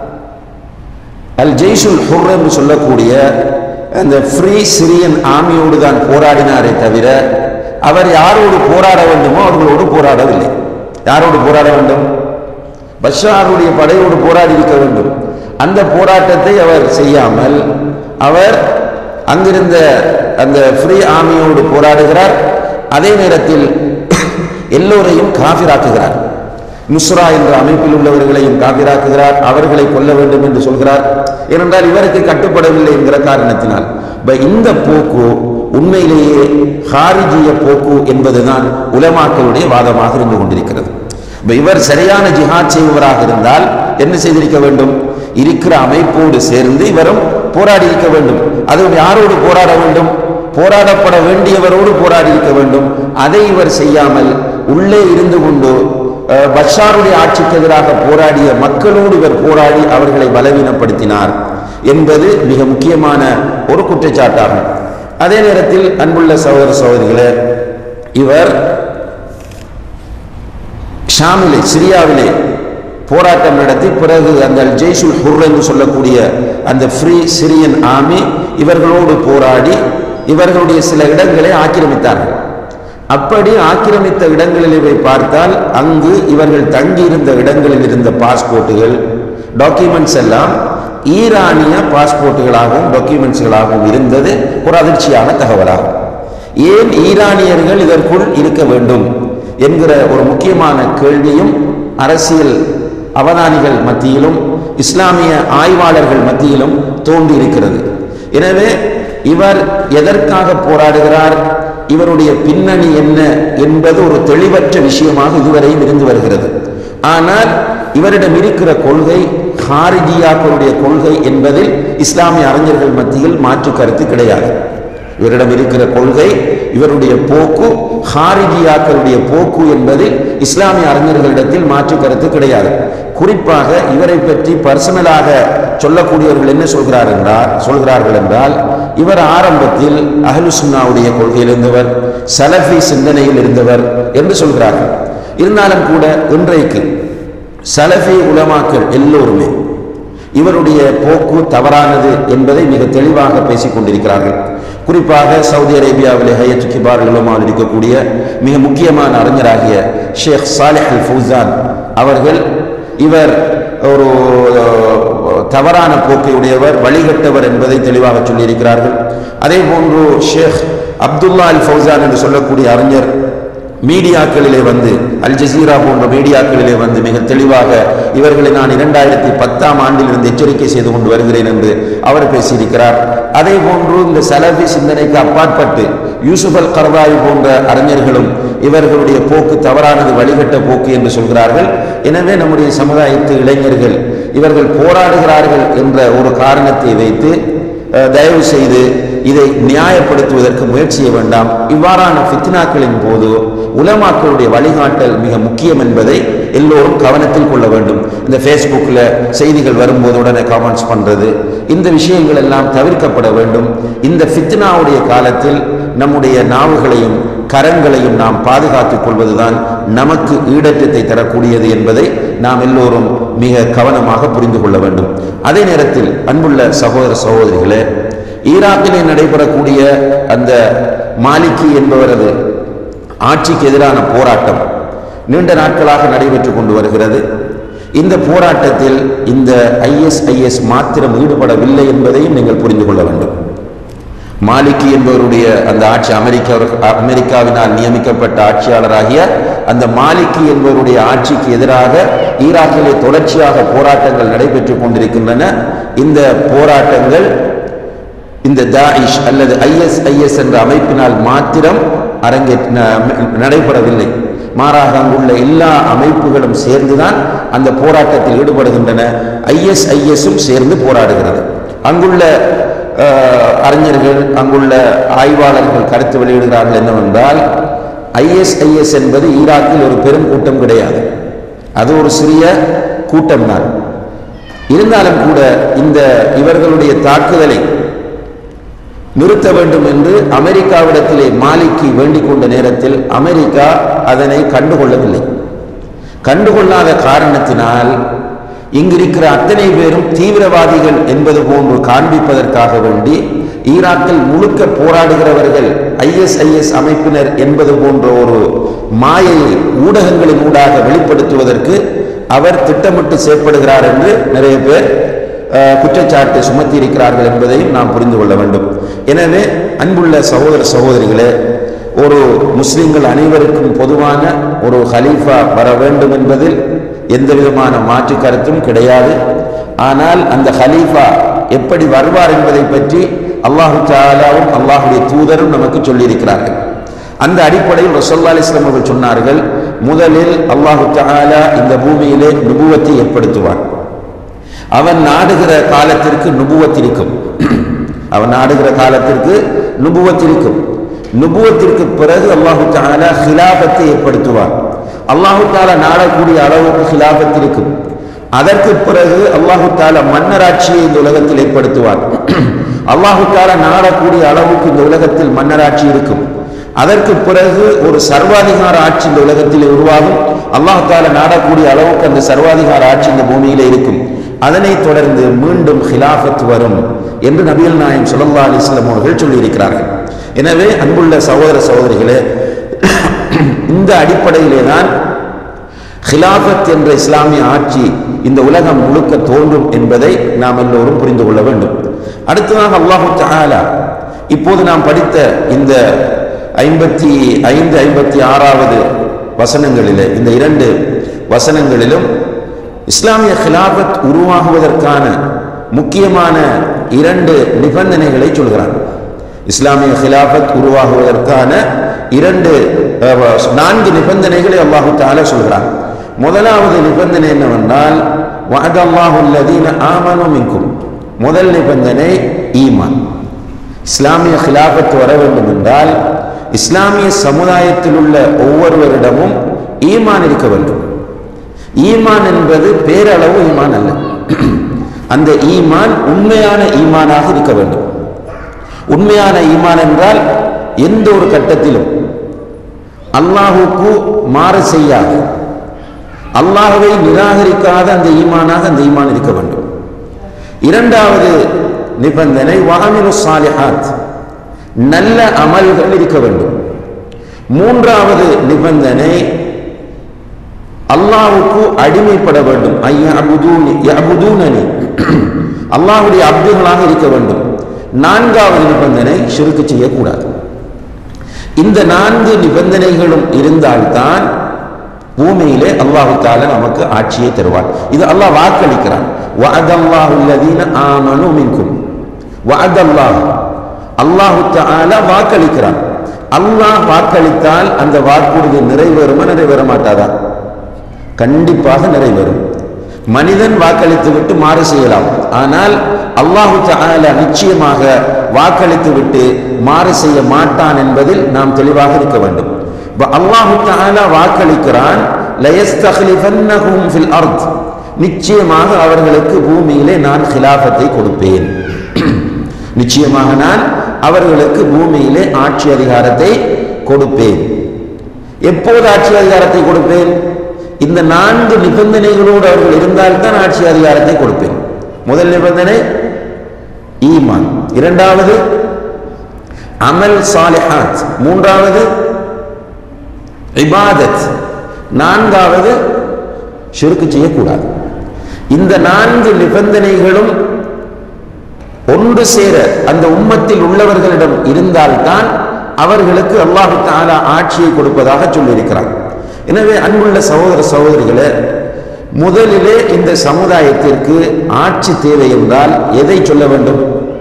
அல் ஜெய்ஷுல் ஹுர் என்று சொல்லக்கூடிய அந்த ஃப்ரீ சிரியன் ஆர்மியோடு தான் போராடினாரே தவிர அவர் யாரோடு போராட வேண்டுமோ அவர்களோடு போராடவில்லை யாரோடு போராட வேண்டும் பஷாருடைய படையோடு போராடி இருக்க வேண்டும் அந்த போராட்டத்தை அவர் செய்யாமல் அவர் அங்கிருந்த அந்த ஃப்ரீ ஆர்மியோடு போராடுகிறார் அதே நேரத்தில் எல்லோரையும் காஃபிராக்குகிறார் நுஸ்ரா என்ற அமைப்பில் உள்ளவர்களையும் காபிராக்குகிறார் அவர்களை கொல்ல வேண்டும் என்று சொல்கிறார் ஏனென்றால் இவருக்கு கட்டுப்படவில்லை என்கிற காரணத்தினால் இப்ப இந்த போக்கு உண்மையிலேயே ஹாரிஜிய போக்கு என்பதுதான் உலமாக்களுடைய வாதமாக இருந்து கொண்டிருக்கிறது இப்ப இவர் சரியான ஜிஹாத் செய்பவராக இருந்தால் என்ன செய்திருக்க வேண்டும் இருக்கிற அமைப்போடு சேர்ந்து இவரும் போராடி இருக்க வேண்டும் அதுவும் யாரோடு போராட வேண்டும் போராடப்பட வேண்டியவரோடு போராடி இருக்க வேண்டும் அதை இவர் செய்யாமல் உள்ளே இருந்து கொண்டு அஹ், பஷாருடைய ஆட்சிக்கு எதிராக போராடிய மக்களோடு இவர் போராடி அவர்களை பலவீனப்படுத்தினார் என்பது மிக முக்கியமான ஒரு குற்றச்சாட்டாகும் அதே நேரத்தில் அன்புள்ள சகோதர சகோதரிகளே இவர் ஷாமிலே சிரியாவிலே போராட்டம் நடத்தி பிறகு அந்த அல் ஜெய்ஷுல் ஹுர் என்று சொல்லக்கூடிய அந்த ஃப்ரீ சிரியன் ஆர்மி இவர்களோடு போராடி இவர்களுடைய சில இடங்களை ஆக்கிரமித்தார்கள் அப்படி ஆக்கிரமித்த இடங்களில் இவை பார்த்தால் அங்கு இவர்கள் தங்கியிருந்த இடங்களில் இருந்த பாஸ்போர்ட்டுகள் டாக்குமெண்ட்ஸ் எல்லாம் ஈரானிய பாஸ்போர்ட்டுகளாகவும் டாக்குமெண்ட்ஸ்களாகவும் இருந்தது ஒரு அதிர்ச்சியான தகவலாகும் ஏன் ஈரானியர்கள் இதற்குள் இருக்க வேண்டும் என்கிற ஒரு முக்கியமான கேள்வியும் அரசியல் அவதானிகள் மத்தியிலும் இஸ்லாமிய ஆய்வாளர்கள் மத்தியிலும் தோன்றி இருக்கிறது எனவே இவர் எதற்காக போராடுகிறார் இவருடைய பின்னணி என்ன என்பது ஒரு தெளிவற்ற விஷயமாக இதுவரையும் இருந்து வருகிறது ஆனால் இவரிடம் இருக்கிற கொள்கை ஹாரிஜியாக்களுடைய கொள்கை என்பதில் இஸ்லாமிய அறிஞர்கள் மத்தியில் மாற்று கருத்து கிடையாது இவரிடம் இருக்கிற கொள்கை இவருடைய போக்கு ஹாரிஜியாக்களுடைய போக்கு என்பதில் இஸ்லாமிய அறிஞர்களிடத்தில் மாற்று கருத்து கிடையாது குறிப்பாக இவரை பற்றி பர்சனலாக சொல்லக்கூடியவர்கள் என்ன சொல்கிறார் என்றால் சொல்கிறார்கள் என்றால் இவர் ஆரம்பத்தில் அஹ்லு சுன்னாவுடைய கொள்கையில் இருந்தவர் சலஃபி சிந்தனையில் இருந்தவர் என்று சொல்கிறார்கள் இருந்தாலும் கூட இன்றைக்கு சலஃபி உலமாக்கள் எல்லோருமே இவருடைய போக்கு தவறானது என்பதை மிக தெளிவாக பேசிக் கொண்டிருக்கிறார்கள் குறிப்பாக சவுதி அரேபியாவிலே ஹயத் கிபார் உலமாவில் இருக்கக்கூடிய மிக முக்கியமான அறிஞராகிய ஷேக் சாலிஹ் அல் ஃபௌசான் அவர்கள் இவர் ஒரு தவறான போக்கை உடையவர் வழிகட்டவர் என்பதை தெளிவாக சொல்லியிருக்கிறார்கள் அதே போன்று ஷேக் அப்துல்லா அல் ஃபௌசான் என்று சொல்லக்கூடிய அறிஞர் மீடியாக்களிலே வந்து அல் ஜசீரா போன்ற மீடியாக்களிலே வந்து மிக தெளிவாக இவர்களை நான் இரண்டாயிரத்தி பத்தாம் ஆண்டிலிருந்து எச்சரிக்கை செய்து கொண்டு வருகிறேன் என்று அவர் பேசியிருக்கிறார் அதே போன்று இந்த சலபி சிந்தனைக்கு அப்பாற்பட்டு யூசுப் அல் கர்தாய் போன்ற அறிஞர்களும் இவர்களுடைய போக்கு தவறானது வழிகட்ட போக்கு என்று சொல்கிறார்கள் எனவே நம்முடைய சமுதாயத்து இளைஞர்கள் இவர்கள் போராடுகிறார்கள் என்ற ஒரு காரணத்தை வைத்து தயவு செய்து இதை நியாயப்படுத்துவதற்கு முயற்சி செய்ய வேண்டாம் இவ்வாறான ஃபித்னாக்களின் போது உலமாக்களுடைய வழிகாட்டல் மிக முக்கியம் என்பதை எல்லோரும் கவனத்தில் கொள்ள வேண்டும் இந்த ஃபேஸ்புக்கில் செய்திகள் வரும்போது உடனே காமெண்ட்ஸ் பண்ணுறது இந்த விஷயங்கள் எல்லாம் தவிர்க்கப்பட வேண்டும் இந்த ஃபித்னாவுடைய காலத்தில் நம்முடைய நாவுகளையும் கரங்களையும் நாம் பாதுகாத்துக் கொள்வதுதான் நமக்கு ஈடற்றத்தை தரக்கூடியது என்பதை நாம் எல்லோரும் மிக கவனமாக புரிந்து கொள்ள வேண்டும் அதே நேரத்தில் அன்புள்ள சகோதர சகோதரிகளே ஈராக்கிலே நடைபெறக்கூடிய அந்த மாலிகி என்பவரது ஆட்சிக்கு எதிரான போராட்டம் நீண்ட நாட்களாக நடைபெற்று கொண்டு வருகிறது இந்த போராட்டத்தில் இந்த ஐஎஸ்ஐஎஸ் மாத்திரம் ஈடுபடவில்லை என்பதையும் நீங்கள் புரிந்து கொள்ள வேண்டும் மாலிகி என்பவருடைய அந்த ஆட்சி அமெரிக்கா அமெரிக்காவினால் நியமிக்கப்பட்ட ஆட்சியாளராகிய அந்த மாலிகி என்பவருடைய ஆட்சிக்கு எதிராக ஈராக்கிலே தொடர்ச்சியாக போராட்டங்கள் நடைபெற்றுக் கொண்டிருக்கின்றன இந்த போராட்டங்கள் இந்த தாயிஷ் அல்லது ஐஎஸ்ஐஎஸ் என்ற அமைப்பினால் மாத்திரம் அரங்கே நடைபெறவில்லை மாறாக அங்குள்ள எல்லா அமைப்புகளும் சேர்ந்துதான் அந்த போராட்டத்தில் ஈடுபடுகின்றன ஐஎஸ்ஐஎஸும் சேர்ந்து போராடுகிறது அங்குள்ள அறிஞர்கள் அங்குள்ள ஆய்வாளர்கள் கருத்து வெளியிடுகிறார்கள் என்னவென்றால் ஐஎஸ்ஐஎஸ் என்பது ஈராக்கில் ஒரு பெரும் கூட்டம் கிடையாது அது ஒரு சிறிய கூட்டம் தான் இருந்தாலும் கூட இந்த இவர்களுடைய தாக்குதலை நிறுத்த வேண்டும் என்று அமெரிக்காவிடத்திலே மாலிக்கு வேண்டிக் கொண்ட நேரத்தில் அமெரிக்கா அதனை கண்டுகொள்ளவில்லை கண்டுகொள்ளாத காரணத்தினால் இங்கிருக்கிற அத்தனை பேரும் தீவிரவாதிகள் என்பது போன்று காண்பிப்பதற்காக வேண்டி ஈராக்கில் முழுக்க போராடுகிறவர்கள் ஐஎஸ்ஐஎஸ் அமைப்பினர் என்பது போன்ற ஒரு மாயையை ஊடகங்களின் ஊடாக வெளிப்படுத்துவதற்கு அவர் திட்டமிட்டு செயற்படுகிறார் என்று நிறைய பேர் குற்றச்சாட்டு சுமத்தி இருக்கிறார்கள் என்பதையும் நாம் புரிந்து கொள்ள வேண்டும் எனவே அன்புள்ள சகோதர சகோதரிகளே ஒரு முஸ்லிம்கள் அனைவருக்கும் பொதுவான ஒரு ஹலீஃபா வர வேண்டும் என்பதில் எந்த விதமான மாற்று கருத்தும் கிடையாது ஆனால் அந்த ஹலீஃபா எப்படி வருவார் என்பதை பற்றி அல்லாஹு தாலாவும் அல்லாஹுடைய தூதரும் நமக்கு சொல்லியிருக்கிறார்கள் அந்த அடிப்படையில் ரசோல்லா அலிஸ்லாம் அவர்கள் சொன்னார்கள் முதலில் அல்லாஹு தாலா இந்த பூமியிலே நுபுவத்தை ஏற்படுத்துவார் அவன் நாடுகிற காலத்திற்கு நுபுவத்திருக்கும் அவன் நாடுகிற காலத்திற்கு நுபுவத்திருக்கும் நுபுவத்திற்கு பிறகு அல்லாஹு தாலா ஹிலாபத்தை ஏற்படுத்துவார் அல்லாஹு தாலா நாடக்கூடிய அளவுக்கு ஹிலாபத் இருக்கும் அதற்கு பிறகு அல்லாஹு தாலா மன்னராட்சியை இந்த உலகத்தில் ஏற்படுத்துவார் அல்லாஹு தாலா நாடக்கூடிய அளவுக்கு இந்த உலகத்தில் மன்னராட்சி இருக்கும் அதற்கு பிறகு ஒரு சர்வாதிகார ஆட்சி இந்த உலகத்தில் உருவாகும் அல்லாஹு தாலா நாடக்கூடிய அளவுக்கு அந்த சர்வாதிகார ஆட்சி இந்த பூமியில இருக்கும் அதனைத் தொடர்ந்து மீண்டும் ஹிலாஃபத் வரும் என்று நபிகள் நாயம் சுல்லா அலிஸ்லாம் அவர்கள் சொல்லியிருக்கிறார்கள் எனவே அன்புள்ள சகோதர சகோதரிகளே இந்த அடிப்படையிலே தான் ஹிலாஃபத் என்ற இஸ்லாமிய ஆட்சி இந்த உலகம் முழுக்க தோன்றும் என்பதை நாம் எல்லோரும் புரிந்து கொள்ள வேண்டும் அடுத்ததாக அல்லாஹு தஆலா இப்போது நாம் படித்த இந்த ஐம்பத்தி ஐந்து ஐம்பத்தி ஆறாவது வசனங்களிலே இந்த இரண்டு வசனங்களிலும் இஸ்லாமிய ஹிலாபத் உருவாகுவதற்கான முக்கியமான இரண்டு நிபந்தனைகளை சொல்கிறார் இஸ்லாமிய ஹிலாபத் உருவாகுவதற்கான இரண்டு நான்கு நிபந்தனைகளை அல்லாஹு தால சொல்கிறார் முதலாவது நிபந்தனை என்னவென்றால் வஅதல்லாஹுல்லதீன ஆமனு மின்கும் முதல் நிபந்தனை ஈமான் இஸ்லாமிய ஹிலாபத் வர வேண்டும் என்றால் இஸ்லாமிய சமுதாயத்தில் உள்ள ஒவ்வொருவரிடமும் ஈமான் இருக்க வேண்டும் ஈமான் என்பது பேரளவு ஈமான் அல்ல அந்த ஈமான் உண்மையான ஈமானாக இருக்க வேண்டும் உண்மையான ஈமான் என்றால் எந்த ஒரு கட்டத்திலும் அல்லாஹுக்கு மாறு செய்யாது அல்லாஹுவை நிராகரிக்காத அந்த ஈமானாக அந்த ஈமான் இருக்க வேண்டும் இரண்டாவது நிபந்தனை வாமினு சாலிஹாத் நல்ல அமல்கள் இருக்க வேண்டும் மூன்றாவது நிபந்தனை அல்லாவுக்கு அடிமைப்பட வேண்டும் ஐயபுதூனி அல்லாஹுடைய அப்துகளாக இருக்க வேண்டும் நான்காவது நிபந்தனை ஷிருக்கு செய்யக்கூடாது இந்த நான்கு நிபந்தனைகளும் இருந்தால்தான் பூமியிலே அல்லாஹு தால நமக்கு ஆட்சியை தருவான் இது அல்லாஹ் வாக்களிக்கிறான் வஅதல்லாஹு அல்லதீன ஆமனு மின்கும் வஅதல்லாஹ் அல்லாஹு தஆலா வாக்களிக்கிறான் அல்லாஹ் வாக்களித்தால் அந்த வாக்குறுதி நிறைவேறுமா நிறைவேற மாட்டாதா கண்டிப்பாக நிறைவேறும் மனிதன் வாக்களித்து விட்டு மாறு செய்யலாம் ஆனால் அல்லாஹு தஆலா நிச்சயமாக வாக்களித்து விட்டு மாறு செய்ய மாட்டான் என்பதில் நாம் தெளிவாக இருக்க வேண்டும் அல்லாஹு தஆலா வாக்களிக்கிறான் லயஸ்தக்லிஃபன்னஹும் ஃபில் அர்த் நிச்சயமாக அவர்களுக்கு பூமியிலே நான் ஹிலாஃபத்தை கொடுப்பேன் நிச்சயமாக நான் அவர்களுக்கு பூமியிலே ஆட்சி அதிகாரத்தை கொடுப்பேன் எப்போது ஆட்சி அதிகாரத்தை கொடுப்பேன் இந்த நான்கு நிபந்தனைகளோடு அவர்கள் இருந்தால்தான் ஆட்சி அதிகாரத்தை கொடுப்பேன் முதல் நிபந்தனை ஈமான் இரண்டாவது அமல் சாலிஹாத் மூன்றாவது இபாதத் நான்காவது ஷிருக்கு செய்யக்கூடாது இந்த நான்கு நிபந்தனைகளும் ஒன்று சேர அந்த உம்மத்தில் உள்ளவர்களிடம் இருந்தால்தான் அவர்களுக்கு அல்லாஹு தாலா ஆட்சியை கொடுப்பதாக சொல்லியிருக்கிறார் எனவே அன்புள்ள சகோதர சகோதரிகளே முதலிலே இந்த சமுதாயத்திற்கு ஆட்சி தேவை என்றால் எதை சொல்ல வேண்டும்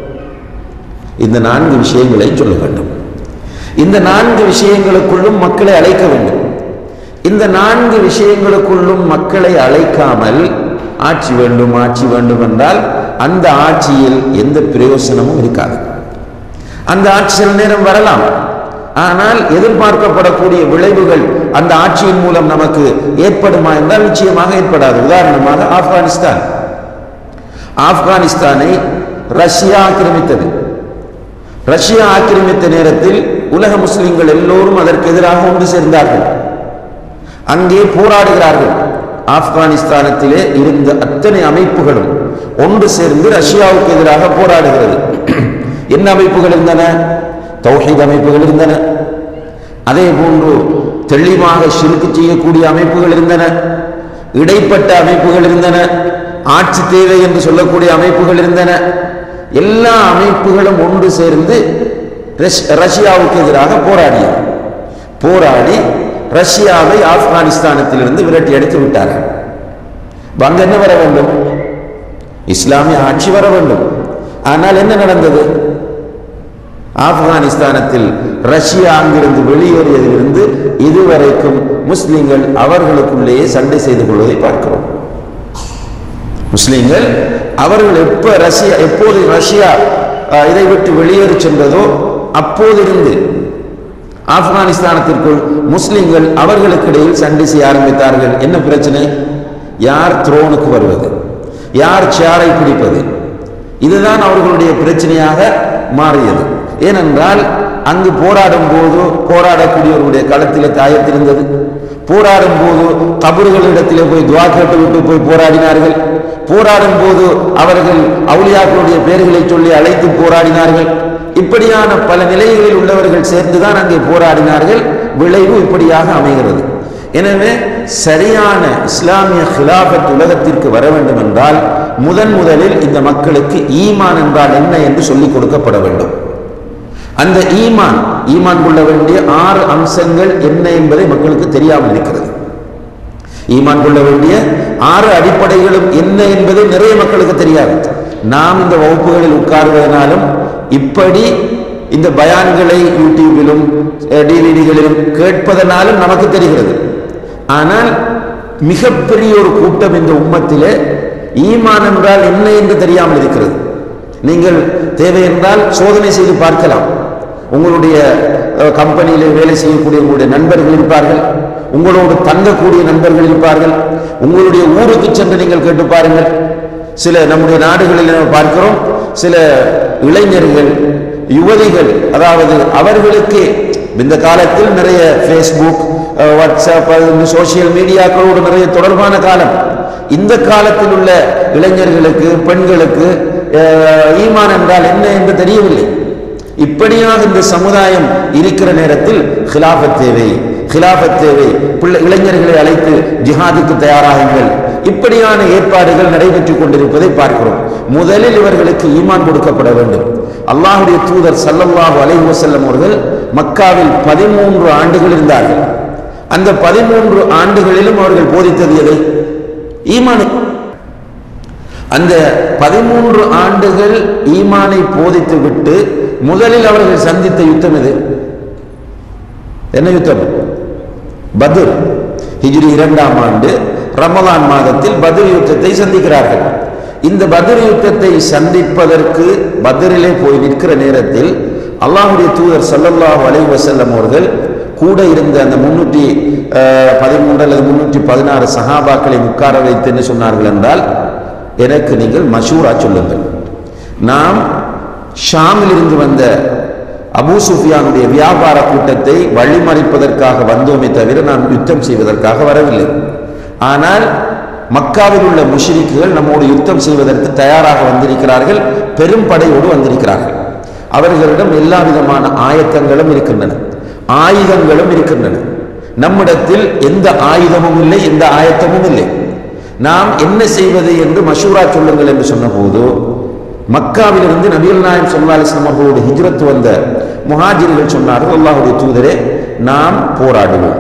இந்த நான்கு விஷயங்களை சொல்ல வேண்டும் இந்த நான்கு விஷயங்களுக்குள்ளும் மக்களை அழைக்க வேண்டும் இந்த நான்கு விஷயங்களுக்குள்ளும் மக்களை அழைக்காமல் ஆட்சி வேண்டும் ஆட்சி வேண்டும் என்றால் அந்த ஆட்சியில் எந்த பிரயோசனமும் இருக்காது அந்த ஆட்சி சில நேரம் வரலாம் ஆனால் எதிர்பார்க்கப்படக்கூடிய விளைவுகள் அந்த ஆட்சியின் மூலம் நமக்கு ஏற்படுமா என்றால் நிச்சயமாக ஏற்படாது உதாரணமாக ஆப்கானிஸ்தான் ஆப்கானிஸ்தானை ரஷ்யா ஆக்கிரமித்தது ரஷ்யா ஆக்கிரமித்த நேரத்தில் உலக முஸ்லிம்கள் எல்லோரும் அதற்கு எதிராக ஒன்று சேர்ந்தார்கள் அங்கே போராடுகிறார்கள் ஆப்கானிஸ்தானத்திலே இருந்த அத்தனை அமைப்புகளும் ஒன்று சேர்ந்து ரஷ்யாவுக்கு எதிராக போராடுகிறது என்ன அமைப்புகள் இருந்தன தௌஹீத் அமைப்புகள் இருந்தன அதே போன்று தெளிவாக சிறுக்கு செய்யக்கூடிய அமைப்புகள் இருந்தன இடைப்பட்ட அமைப்புகள் இருந்தன ஆட்சி தேவை என்று சொல்லக்கூடிய அமைப்புகள் இருந்தன எல்லா அமைப்புகளும் ஒன்று சேர்ந்து ரஷ்யாவுக்கு எதிராக போராடியது போராடி ரஷ்யாவை ஆப்கானிஸ்தானத்திலிருந்து விரட்டி அடித்து விட்டார்கள் அங்க என்ன வர வேண்டும் இஸ்லாமிய ஆட்சி வர வேண்டும் ஆனால் என்ன நடந்தது ஆப்கானிஸ்தானத்தில் ரஷ்யா அங்கிருந்து வெளியேறியதிலிருந்து இதுவரைக்கும் முஸ்லிம்கள் அவர்களுக்குள்ளேயே சண்டை செய்து கொள்வதை பார்க்கிறோம் முஸ்லிம்கள் அவர்கள் எப்ப ரஷ்யா எப்போது ரஷ்யா இதை விட்டு வெளியேறி சென்றதோ அப்போதிருந்து ஆப்கானிஸ்தானத்திற்குள் முஸ்லிம்கள் அவர்களுக்கிடையில் சண்டை செய்ய ஆரம்பித்தார்கள் என்ன பிரச்சனை யார் த்ரோனுக்கு வருவது யார் சேரை பிடிப்பது இதுதான் அவர்களுடைய பிரச்சனையாக மாறியது ஏனென்றால் அங்கு போராடும் போது போராடக்கூடியவர்களுடைய களத்தில் தாயத்திருந்தது போராடும் போது கபறுகளிடத்திலே போய் துவா கேட்டு விட்டு போய் போராடினார்கள் போராடும் போது அவர்கள் அவுளியாக்களுடைய பெயர்களை சொல்லி அழைத்து போராடினார்கள் இப்படியான பல நிலைகளில் உள்ளவர்கள் சேர்ந்துதான் அங்கே போராடினார்கள் விளைவு இப்படியாக அமைகிறது எனவே சரியான இஸ்லாமிய ஹிலாபத் உலகத்திற்கு வர வேண்டும் என்றால் முதன் முதலில் இந்த மக்களுக்கு ஈமான் என்றால் என்ன என்று சொல்லிக் கொடுக்கப்பட வேண்டும் அந்த ஈமான் ஈமான் கொள்ள வேண்டிய ஆறு அம்சங்கள் என்ன என்பதை மக்களுக்கு தெரியாமல் இருக்கிறது ஈமான் கொள்ள வேண்டிய ஆறு அடிப்படைகளும் என்ன என்பது நிறைய மக்களுக்கு தெரியாது நாம் இந்த வகுப்புகளில் உட்கார்வதனாலும் இப்படி இந்த பயான்களை யூடியூபிலும் டிவிடிகளிலும் கேட்பதனாலும் நமக்கு தெரிகிறது ஆனால் மிகப்பெரிய ஒரு கூட்டம் இந்த உம்மத்திலே ஈமான் என்றால் என்ன என்று தெரியாமல் இருக்கிறது நீங்கள் தேவை என்றால் சோதனை செய்து பார்க்கலாம் உங்களுடைய கம்பெனியில் வேலை செய்யக்கூடிய உங்களுடைய நண்பர்கள் இருப்பார்கள் உங்களோடு தங்கக்கூடிய நண்பர்கள் இருப்பார்கள் உங்களுடைய ஊருக்கு சென்று நீங்கள் கேட்டு பாருங்கள் சில நம்முடைய நாடுகளில் நம்ம பார்க்கிறோம் சில இளைஞர்கள் யுவதிகள் அதாவது அவர்களுக்கு இந்த காலத்தில் நிறைய ஃபேஸ்புக் வாட்ஸ்அப் சோசியல் மீடியாக்களோடு நிறைய தொடர்பான காலம் இந்த காலத்தில் உள்ள இளைஞர்களுக்கு பெண்களுக்கு அஹ், ஈமான் என்றால் என்ன என்று தெரியவில்லை இப்படியாக இந்த சமுதாயம் இருக்கிற நேரத்தில் ஹிலாஃபத் தேவை ஹிலாஃபத் தேவை பிள்ளை இளைஞர்களை அழைத்து ஜிஹாதுக்கு தயாராகுங்கள் இப்படியான ஏற்பாடுகள் நடைபெற்றுக் கொண்டிருப்பதை பார்க்கிறோம் முதலில் இவர்களுக்கு ஈமான் கொடுக்கப்பட வேண்டும் அல்லாஹுடைய தூதர் ஸல்லல்லாஹு அலைஹி வஸல்லம் அவர்கள் மக்காவில் பதிமூன்று ஆண்டுகள் இருந்தார்கள் அந்த பதிமூன்று ஆண்டுகளிலும் அவர்கள் போதித்தது எதை ஈமானை அந்த பதிமூன்று ஆண்டுகள் ஈமானை போதித்து விட்டு முதலில் அவர்கள் சந்தித்த யுத்தம் எது என்ன யுத்தம் பத்ர் ஹிஜ்ரி இரண்டாம் ஆண்டு ரமலான் மாதத்தில் பத்ர் யுத்தத்தை சந்திக்கிறார்கள் இந்த பத்ர் யுத்தத்தை சந்திப்பதற்கு பத்ரிலே போய் நிற்கிற நேரத்தில் அல்லாஹ்வுடைய தூதர் ஸல்லல்லாஹு அலைஹி வஸல்லம் அவர்கள் கூட இருந்த அந்த முன்னூற்றி பதிமூன்று அல்லது முன்னூற்றி பதினாறு சஹாபாக்களை உட்கார வைத்து என்ன சொன்னார்கள் என்றால் எனக்கு நீங்கள் மஷூரா சொல்லுங்கள் நாம் ஷாமில் இருந்து வந்த அபூ சுஃபியானுடைய வியாபார கூட்டத்தை வழிமறிப்பதற்காக வந்தோமே தவிர நாம் யுத்தம் செய்வதற்காக வரவில்லை ஆனால் மக்காவில் உள்ள முஷ்ரிக்குகள் நம்மோடு யுத்தம் செய்வதற்கு தயாராக வந்திருக்கிறார்கள் பெரும் படையோடு வந்திருக்கிறார்கள் அவர்களிடம் எல்லா விதமான ஆயத்தங்களும் இருக்கின்றன ஆயுதங்களும் இருக்கின்றன நம்மிடத்தில் எந்த ஆயுதமும் இல்லை எந்த ஆயத்தமும் இல்லை நாம் என்ன செய்வது என்று மஷூரா சொல்லுங்கள் என்று சொன்னபோது மக்காவிலிருந்து நபிகள் நாயம் சொல்லா அலிஸ்லாம் அவர்களோடு ஹிஜ்ரத் வந்த முஹாஜிர்கள் சொன்னார்கள் அல்லாஹுடைய தூதரே நாம் போராடுவோம்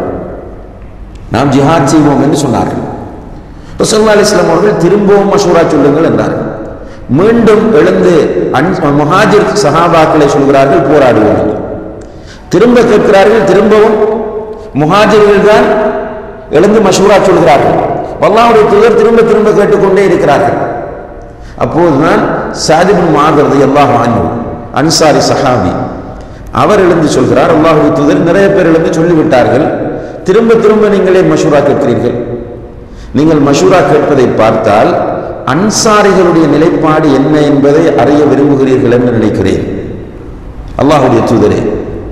நாம் ஜிஹாத் செய்வோம் என்று சொன்னார்கள் ரசல்லா அலிஸ்லாம் அவர்கள் திரும்பவும் மஷூரா சொல்லுங்கள் என்றார்கள் மீண்டும் எழுந்து அன் முஹாஜிர் சஹாபாக்களை சொல்கிறார்கள் போராடுவோம் என்று. திரும்ப கேட்கிறார்கள் திரும்பவும் முஹாஜிர்கள் தான் எழுந்து மஷூரா சொல்கிறார்கள் அல்லாஹ்வுடைய தூதர் திரும்ப திரும்ப கேட்டுக்கொண்டே இருக்கிறார்கள் அப்போதுதான் சாதிபின் மாகிறது அல்லாஹ் அன்ஹு அன்சாரி சஹாபி அவர் எழுந்து சொல்கிறார் அல்லாஹ்வுடைய தூதர் நிறைய பேர் எழுந்து சொல்லிவிட்டார்கள் திரும்ப திரும்ப நீங்களே மஷூரா கேட்கிறீர்கள் நீங்கள் மஷூரா கேட்பதை பார்த்தால் அன்சாரிகளுடைய நிலைப்பாடு என்ன என்பதை அறிய விரும்புகிறீர்கள் என்று நினைக்கிறேன் அல்லாஹ்வுடைய தூதரே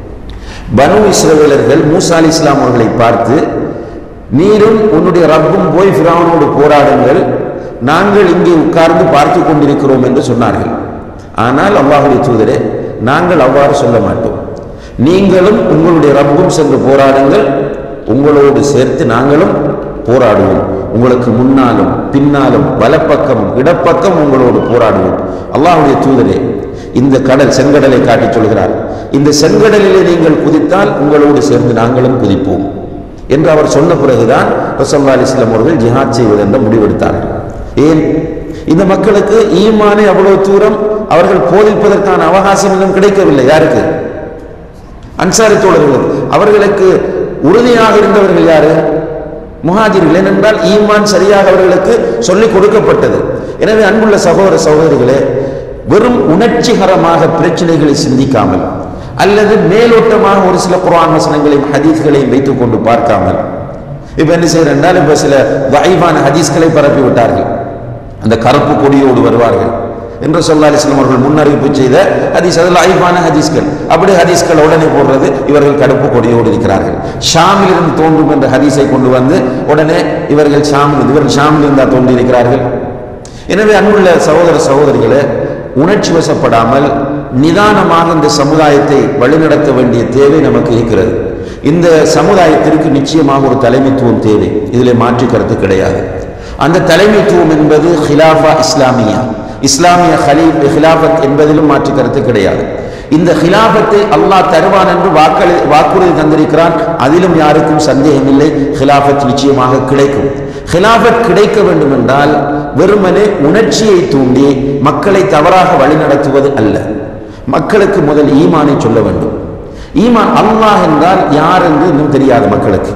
பனு இஸ்ரவேலர்கள் மூசா அலி இஸ்லாம் அவர்களை பார்த்து நீரும் உன்னுடைய ரப்பும் போய் ஃபிரௌனோடு போராடுங்கள் நாங்கள் இங்கே உட்கார்ந்து பார்த்து கொண்டிருக்கிறோம் என்று சொன்னார்கள் ஆனால் அல்லாஹுடைய தூதரே நாங்கள் அவ்வாறு சொல்ல மாட்டோம் நீங்களும் உங்களுடைய ரப்பும் சென்று போராடுங்கள் உங்களோடு சேர்த்து நாங்களும் போராடுவோம் உங்களுக்கு முன்னாலும் பின்னாலும் வலப்பக்கமும் இடப்பக்கம் உங்களோடு போராடுவோம் அல்லாஹ்வுடைய தூதரே இந்த கடல் செங்கடலை காட்டிச் சொல்கிறார் இந்த செங்கடலிலே நீங்கள் குதித்தால் உங்களோடு சேர்ந்து நாங்களும் குதிப்போம் என்று அவர் சொன்ன பிறகுதான் ரசல்லா அலிஸ்லாம் அவர்கள் ஜிஹாத் செய்வது என்ற முடிவெடுத்தார்கள் ஏன் இந்த மக்களுக்கு ஈமானை அவ்வளவு தூரம் அவர்கள் போதிப்பதற்கான அவகாசம் இன்னும் கிடைக்கவில்லை யாருக்கு அன்சாரி தோழர்களுக்கு அவர்களுக்கு உறுதியாக இருந்தவர்கள் யாரு முஹாஜிர்கள் ஏனென்றால் ஈமான் சரியாக அவர்களுக்கு சொல்லிக் கொடுக்கப்பட்டது எனவே அன்புள்ள சகோதர சகோதரிகளே வெறும் உணர்ச்சிகரமாக பிரச்சனைகளை சிந்திக்காமல் அல்லது மேலோட்டமாக ஒரு சில குர்ஆன் வசனங்களையும் ஹதீஸ்களையும் வைத்துக் கொண்டு பார்க்காமல் இப்ப என்ன செய்யறால் இப்ப சில வாய்வான ஹதீஸ்களை பரப்பி விட்டார்கள் அந்த கருப்பு கொடியோடு வருவார்கள் என்று சொல்லா அலிஸ்லாம் அவர்கள் முன்னறிவிப்பு செய்த ஹதீஸ் அதில் ஐபான ஹதீஸ்கள் அப்படி ஹதீஸ்கள் உடனே போடுறது இவர்கள் கருப்பு கொடியோடு இருக்கிறார்கள் ஷாமில் இருந்து தோன்றும் என்ற ஹதீஸை கொண்டு வந்து உடனே இவர்கள் ஷாமில் இவர்கள் ஷாமில் இருந்தால் தோன்றி இருக்கிறார்கள் எனவே அன்புள்ள சகோதர சகோதரிகளே உணர்ச்சி வசப்படாமல் நிதானமாக இந்த சமுதாயத்தை வழிநடத்த வேண்டிய தேவை நமக்கு இருக்கிறது இந்த சமுதாயத்திற்கு நிச்சயமாக ஒரு தலைமைத்துவம் தேவை இதிலே மாற்று கருத்து கிடையாது அந்த தலைமைத்துவம் என்பது ஹிலாஃபா இஸ்லாமியா இஸ்லாமிய ஹலீஃப் ஹிலாஃபத் என்பதிலும் மாற்று கருத்து கிடையாது இந்த ஹிலாஃபத்தை அல்லாஹ் தருவான் என்று வாக்களி வாக்குறுதி தந்திருக்கிறான் அதிலும் யாருக்கும் சந்தேகம் இல்லை ஹிலாஃபத் நிச்சயமாக கிடைக்கும் ஹிலாஃபத் கிடைக்க வேண்டும் என்றால் வெறுமனே உணர்ச்சியை தூண்டி மக்களை தவறாக வழிநடத்துவது அல்ல மக்களுக்கு முதல் ஈமானை சொல்ல வேண்டும் ஈமான் அல்லாஹ் என்றால் யார் என்று இன்னும் தெரியாது மக்களுக்கு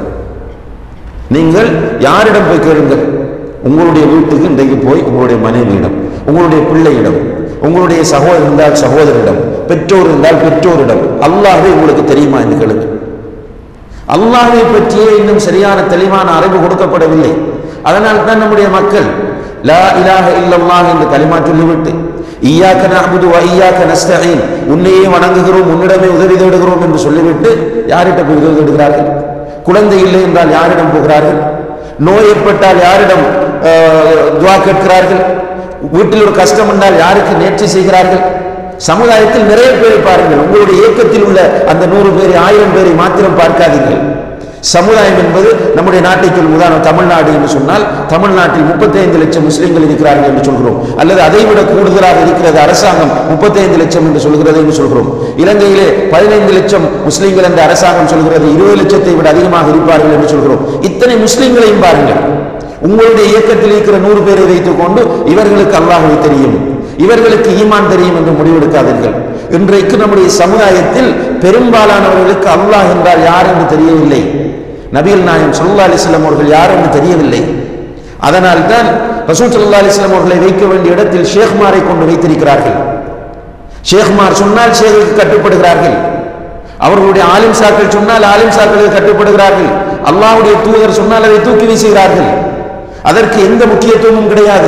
நீங்கள் யாரிடம் போய் கேளுங்கள் உங்களுடைய வீட்டுக்கு இன்றைக்கு போய் உங்களுடைய மனைவியிடம் உங்களுடைய பிள்ளையிடம் உங்களுடைய சகோதரர் இருந்தால் சகோதரிடம் பெற்றோர் இருந்தால் பெற்றோரிடம் அல்லாஹ்வே உங்களுக்கு தெரியுமா என்று கேளுங்கள் அல்லாஹ்வை பற்றியே இன்னும் சரியான தெளிவான அறிவு கொடுக்கப்படவில்லை அதனால் தான் நம்முடைய மக்கள் லா இலாஹ இல்லல்லாஹ் என்று கலிமா சொல்லிவிட்டு ஈயாக்க நஅபுது வ ஈயாக்க நஸ்தஈன் உன்னையே வணங்குகிறோம் உன்னிடமே உதவி தேடுகிறோம் என்று சொல்லிவிட்டு யாரிட்ட போய் உதவி தேடுகிறார்கள் குழந்தை இல்லை என்றால் யாரிடம் போகிறார்கள் நோய் ஏற்பட்டால் யாரிடம் ஆஹ், துவா கேட்கிறார்கள் வீட்டில் ஒரு கஷ்டம் என்றால் யாருக்கு நேர்ச்சி செய்கிறார்கள் சமுதாயத்தில் நிறைய பேரை பாருங்கள் உங்களுடைய இயக்கத்தில் உள்ள அந்த நூறு பேரை ஆயிரம் பேரை மாத்திரம் பார்க்காதீர்கள் சமுதாயம் என்பது நம்முடைய நாட்டை சொல்லும் உதாரணம் தமிழ்நாடு என்று சொன்னால் தமிழ்நாட்டில் 35 லட்சம் முஸ்லிம்கள் இருக்கிறார்கள் என்று சொல்கிறோம் அல்லது அதைவிட கூடுதலாக இருக்கிறது அரசாங்கம் 35 லட்சம் என்று சொல்கிறது என்று சொல்கிறோம் இலங்கையிலே பதினைந்து லட்சம் முஸ்லிம்கள் என்ற அரசாங்கம் சொல்கிறது இருபது லட்சத்தை விட அதிகமாக இருப்பார்கள் என்று சொல்கிறோம் இத்தனை முஸ்லிம்களையும் பாருங்கள் உங்களுடைய இயக்கத்தில் இருக்கிற நூறு பேரை வைத்துக் கொண்டு இவர்களுக்கு அல்லாஹ்வை தெரியும் இவர்களுக்கு ஈமான் தெரியும் என்று முடிவெடுக்காதீர்கள் இன்றைக்கு நம்முடைய சமுதாயத்தில் பெரும்பாலானவர்களுக்கு அல்லாஹ் என்றால் யார் என்று தெரியவில்லை நபிகள் நாயம் சல்லா அலிஸ்லாம் அவர்கள் யார் என்று தெரியவில்லை அதனால் தான் ரசூல் சல்லா அலிஸ்லாம் அவர்களை வைக்க வேண்டிய இடத்தில் ஷேக்மாரை கொண்டு வைத்திருக்கிறார்கள் ஷேக்மார் சொன்னால் ஷேகுக்கு கட்டுப்படுகிறார்கள் அவர்களுடைய ஆலிம் சாக்கள் சொன்னால் ஆலிம் சாக்களுக்கு கட்டுப்படுகிறார்கள் அல்லாஹ்வுடைய தூதர் சொன்னால் அதை தூக்கி வீசுகிறார்கள் அதற்கு எந்த முக்கியத்துவமும் கிடையாது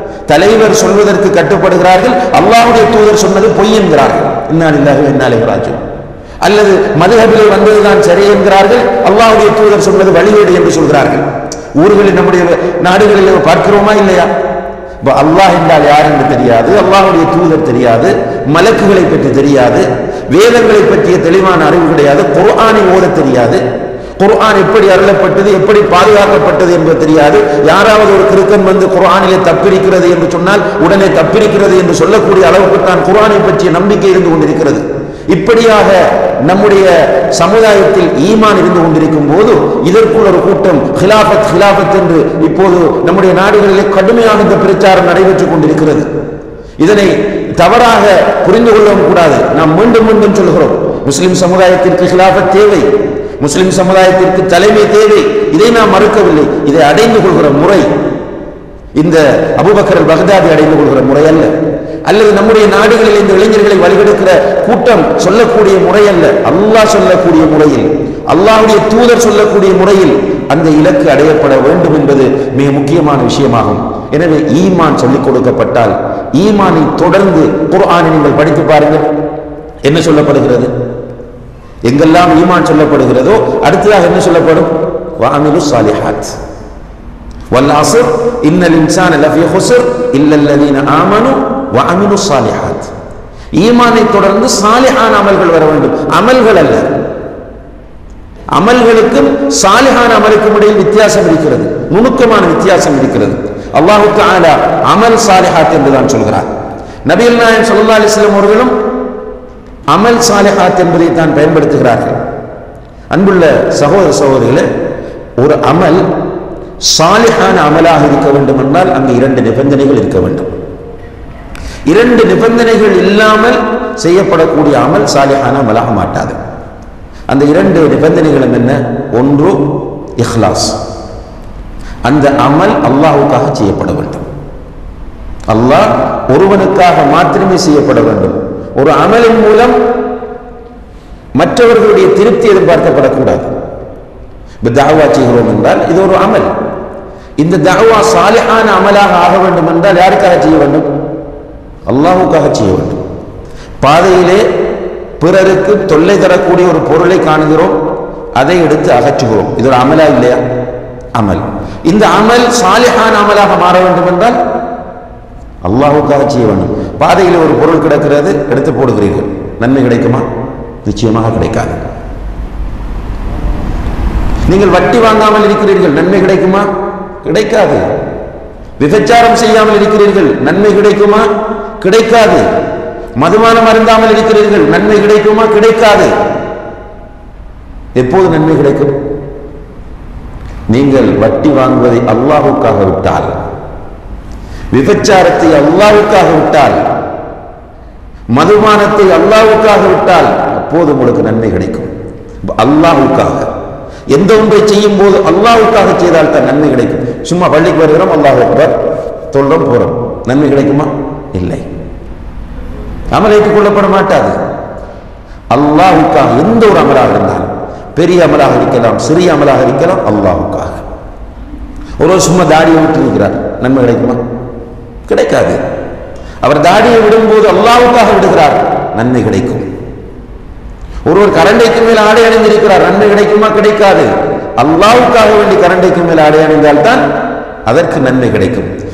தலைவர் சொல்வதற்கு கட்டுப்படுகிறார்கள் அல்லாஹ்வுடைய தூதர் சொன்னது பொய் என்கிறார்கள் இன்னாலில்லாஹி இன்னாலே ராஜு அல்லது மதுஹபிலே வந்ததுதான் சரி என்கிறார்கள் அல்லாஹ்வுடைய தூதர் சொன்னது வழிகேடு என்று சொல்கிறார்கள் ஊர்களில் நம்முடைய நாடுகளில் பார்க்கிறோமா இல்லையா இப்ப அல்லாஹ் என்றால் யார் என்று தெரியாது அல்லாஹ்வுடைய தூதர் தெரியாது மலக்குகளை பற்றி தெரியாது வேதங்களை பற்றிய தெளிவான அறிவு கிடையாது குர்ஆனை ஓத தெரியாது குர்ஆன் எப்படி அருளப்பட்டது எப்படி பாதுகாக்கப்பட்டது என்பது தெரியாது யாராவது ஒரு கிறுக்கன் வந்து குர்ஆனிலே தப்பிருக்கிறது என்று சொன்னால் உடனே தப்பிருக்கிறது என்று சொல்லக்கூடிய அளவுக்கு தான் குர்ஆனை பற்றிய நம்பிக்கை இருந்து கொண்டிருக்கிறது இப்படியாக நம்முடைய சமுதாயத்தில் ஈமான் இருந்து கொண்டிருக்கும் போது இதற்குள் ஒரு கூட்டம் ஹிலாபத் ஹிலாபத் என்று இப்போது நம்முடைய நாடுகளிலே கடுமையான இந்த பிரச்சாரம் நடைபெற்றுக் கொண்டிருக்கிறது இதனை தவறாக புரிந்து கொள்ளவும் கூடாது நாம் மீண்டும் மீண்டும் சொல்கிறோம் முஸ்லிம் சமுதாயத்திற்கு ஹிலாபத் தேவை முஸ்லிம் சமுதாயத்திற்கு தலைமை தேவை இதை நாம் மறுக்கவில்லை இதை அடைந்து கொள்கிற முறை இந்த அபுபக்கர் பகதாதி அடைந்து கொள்கிற முறை அல்ல அல்லது நம்முடைய நாடுகளில் இந்த இளைஞர்களை வழிகெடுக்கிற கூட்டம் சொல்லக்கூடிய முறை அல்ல அல்லாஹ் சொல்லக்கூடிய முறையில் அல்லாஹ்வுடைய தூதர் சொல்லக்கூடிய முறையில் அந்த இலக்கு அடையப்பட வேண்டும் என்பது மிக முக்கியமான விஷயமாகும் எனவே ஈமான் சொல்லிக் கொடுக்கப்பட்டால் ஈமானை தொடர்ந்து குர்ஆனை நீங்கள் படித்து பாருங்கள் என்ன சொல்லப்படுகிறது எங்கெல்லாம் ஈமான் சொல்லப்படுகிறதோ அடுத்ததாக என்ன சொல்லப்படும் வாமிலு சாலிஹாத் والعصر إن الإنسان لفي خسر إلا الذين آمنوا وعملوا الصالحات ஈமானை தொடர்ந்து சாலிஹான அமல்கள் வர வேண்டும் அமல்கள் அல்ல அமல்களுக்கும் சாலிஹான அமலுக்கும் இடையில் வித்தியாசம் இருக்கிறது நுணுக்கமான வித்தியாசம் இருக்கிறது அல்லாஹு தஆலா அமல் சாலிஹாத் என்று தான் சொல்கிறார் நபிகள் நாயகம் ஸல்லல்லாஹு அலைஹி வஸல்லம் அவர்களும் அமல் சாலிஹாத் என்பதை தான் பயன்படுத்துகிறார்கள் அன்புள்ள சகோதர சகோதரிகளே ஒரு அமல் சாலிஹான அமலாக இருக்க வேண்டும் என்றால் அங்கு இரண்டு நிபந்தனைகள் இருக்க வேண்டும் இரண்டு நிபந்தனைகள் இல்லாமல் செய்யப்படக்கூடிய அமல் சாலிஹான அமலாக மாட்டாது அந்த இரண்டு நிபந்தனைகளும் என்ன ஒன்று இஹ்லாஸ் அந்த அமல் அல்லாஹுக்காக செய்யப்பட வேண்டும் அல்லாஹ் ஒருவனுக்காக மாத்திரமே செய்யப்பட வேண்டும் ஒரு அமலின் மூலம் மற்றவர்களுடைய திருப்தி எதிர்பார்க்கப்படக்கூடாது இப்போ தாவா செய்கிறோம் என்றால் இது ஒரு அமல் இந்த தாவா சாலிஹான அமலாக ஆக வேண்டும் என்றால் யாருக்காக செய்ய வேண்டும் அல்லாஹுக்காக செய்ய வேண்டும் பாதையிலே பிறருக்கு தொல்லை தரக்கூடிய ஒரு பொருளை காணுகிறோம் அதை எடுத்து அகற்றுகிறோம் இது ஒரு அமலா இல்லையா அமல் இந்த அமல் சாலிஹான அமலாக மாற வேண்டும் என்றால் அல்லாஹுக்காக செய்ய வேண்டும் பாதையில் ஒரு பொருள் கிடக்கிறது எடுத்து போடுகிறீர்கள் நன்மை கிடைக்குமா நிச்சயமாக கிடைக்காது நீங்கள் வட்டி வாங்காமல் இருக்கிறீர்கள் நன்மை கிடைக்குமா கிடைக்காது விபச்சாரம் செய்யாமல் இருக்கிறீர்கள் நன்மை கிடைக்குமா கிடைக்காது மதுபானம் அருந்தாமல் இருக்கிறீர்கள் நன்மை கிடைக்குமா கிடைக்காது எப்போது நன்மை கிடைக்கும் நீங்கள் வட்டி வாங்குவதை அல்லாஹுக்காக விட்டால் விபச்சாரத்தை அல்லாஹுக்காக விட்டால் மதுபானத்தை அல்லாஹுக்காக விட்டால் அப்போது உங்களுக்கு நன்மை கிடைக்கும் அல்லாஹுக்காக எந்த ஒன்றை செய்யும் போது அல்லாஹுக்காக செய்தால் தான் நன்மை கிடைக்கும் சும்மா பள்ளிக்கு வருகிறோம் அல்லாஹ் அக்பர் சொல்றோம் போறோம் நன்மை கிடைக்குமா இல்லை அமல் ஏற்றுக்கொள்ளப்பட மாட்டாது அல்லாஹுக்காக எந்த ஒரு அமலாக இருந்தாலும் பெரிய அமலாக இருக்கலாம் சிறிய அமலாக இருக்கலாம் அல்லாஹுக்காக ஒரு சும்மா தாடியை விட்டு இருக்கிறார் நன்மை கிடைக்குமா கிடைக்காது அவர் தாடியை விடும்போது அல்லாவுக்காக விடுகிறார் நன்மை கிடைக்கும் ஒருவர் கரண்டைக்கு மேல் ஆடை அணிந்திருக்கிறார் நன்மை கிடைக்குமா கிடைக்காது அல்லாவுக்காக வேண்டி கரண்டைக்கு மேல் ஆடை அணிந்தால் தான் அதற்கு நன்மை கிடைக்கும்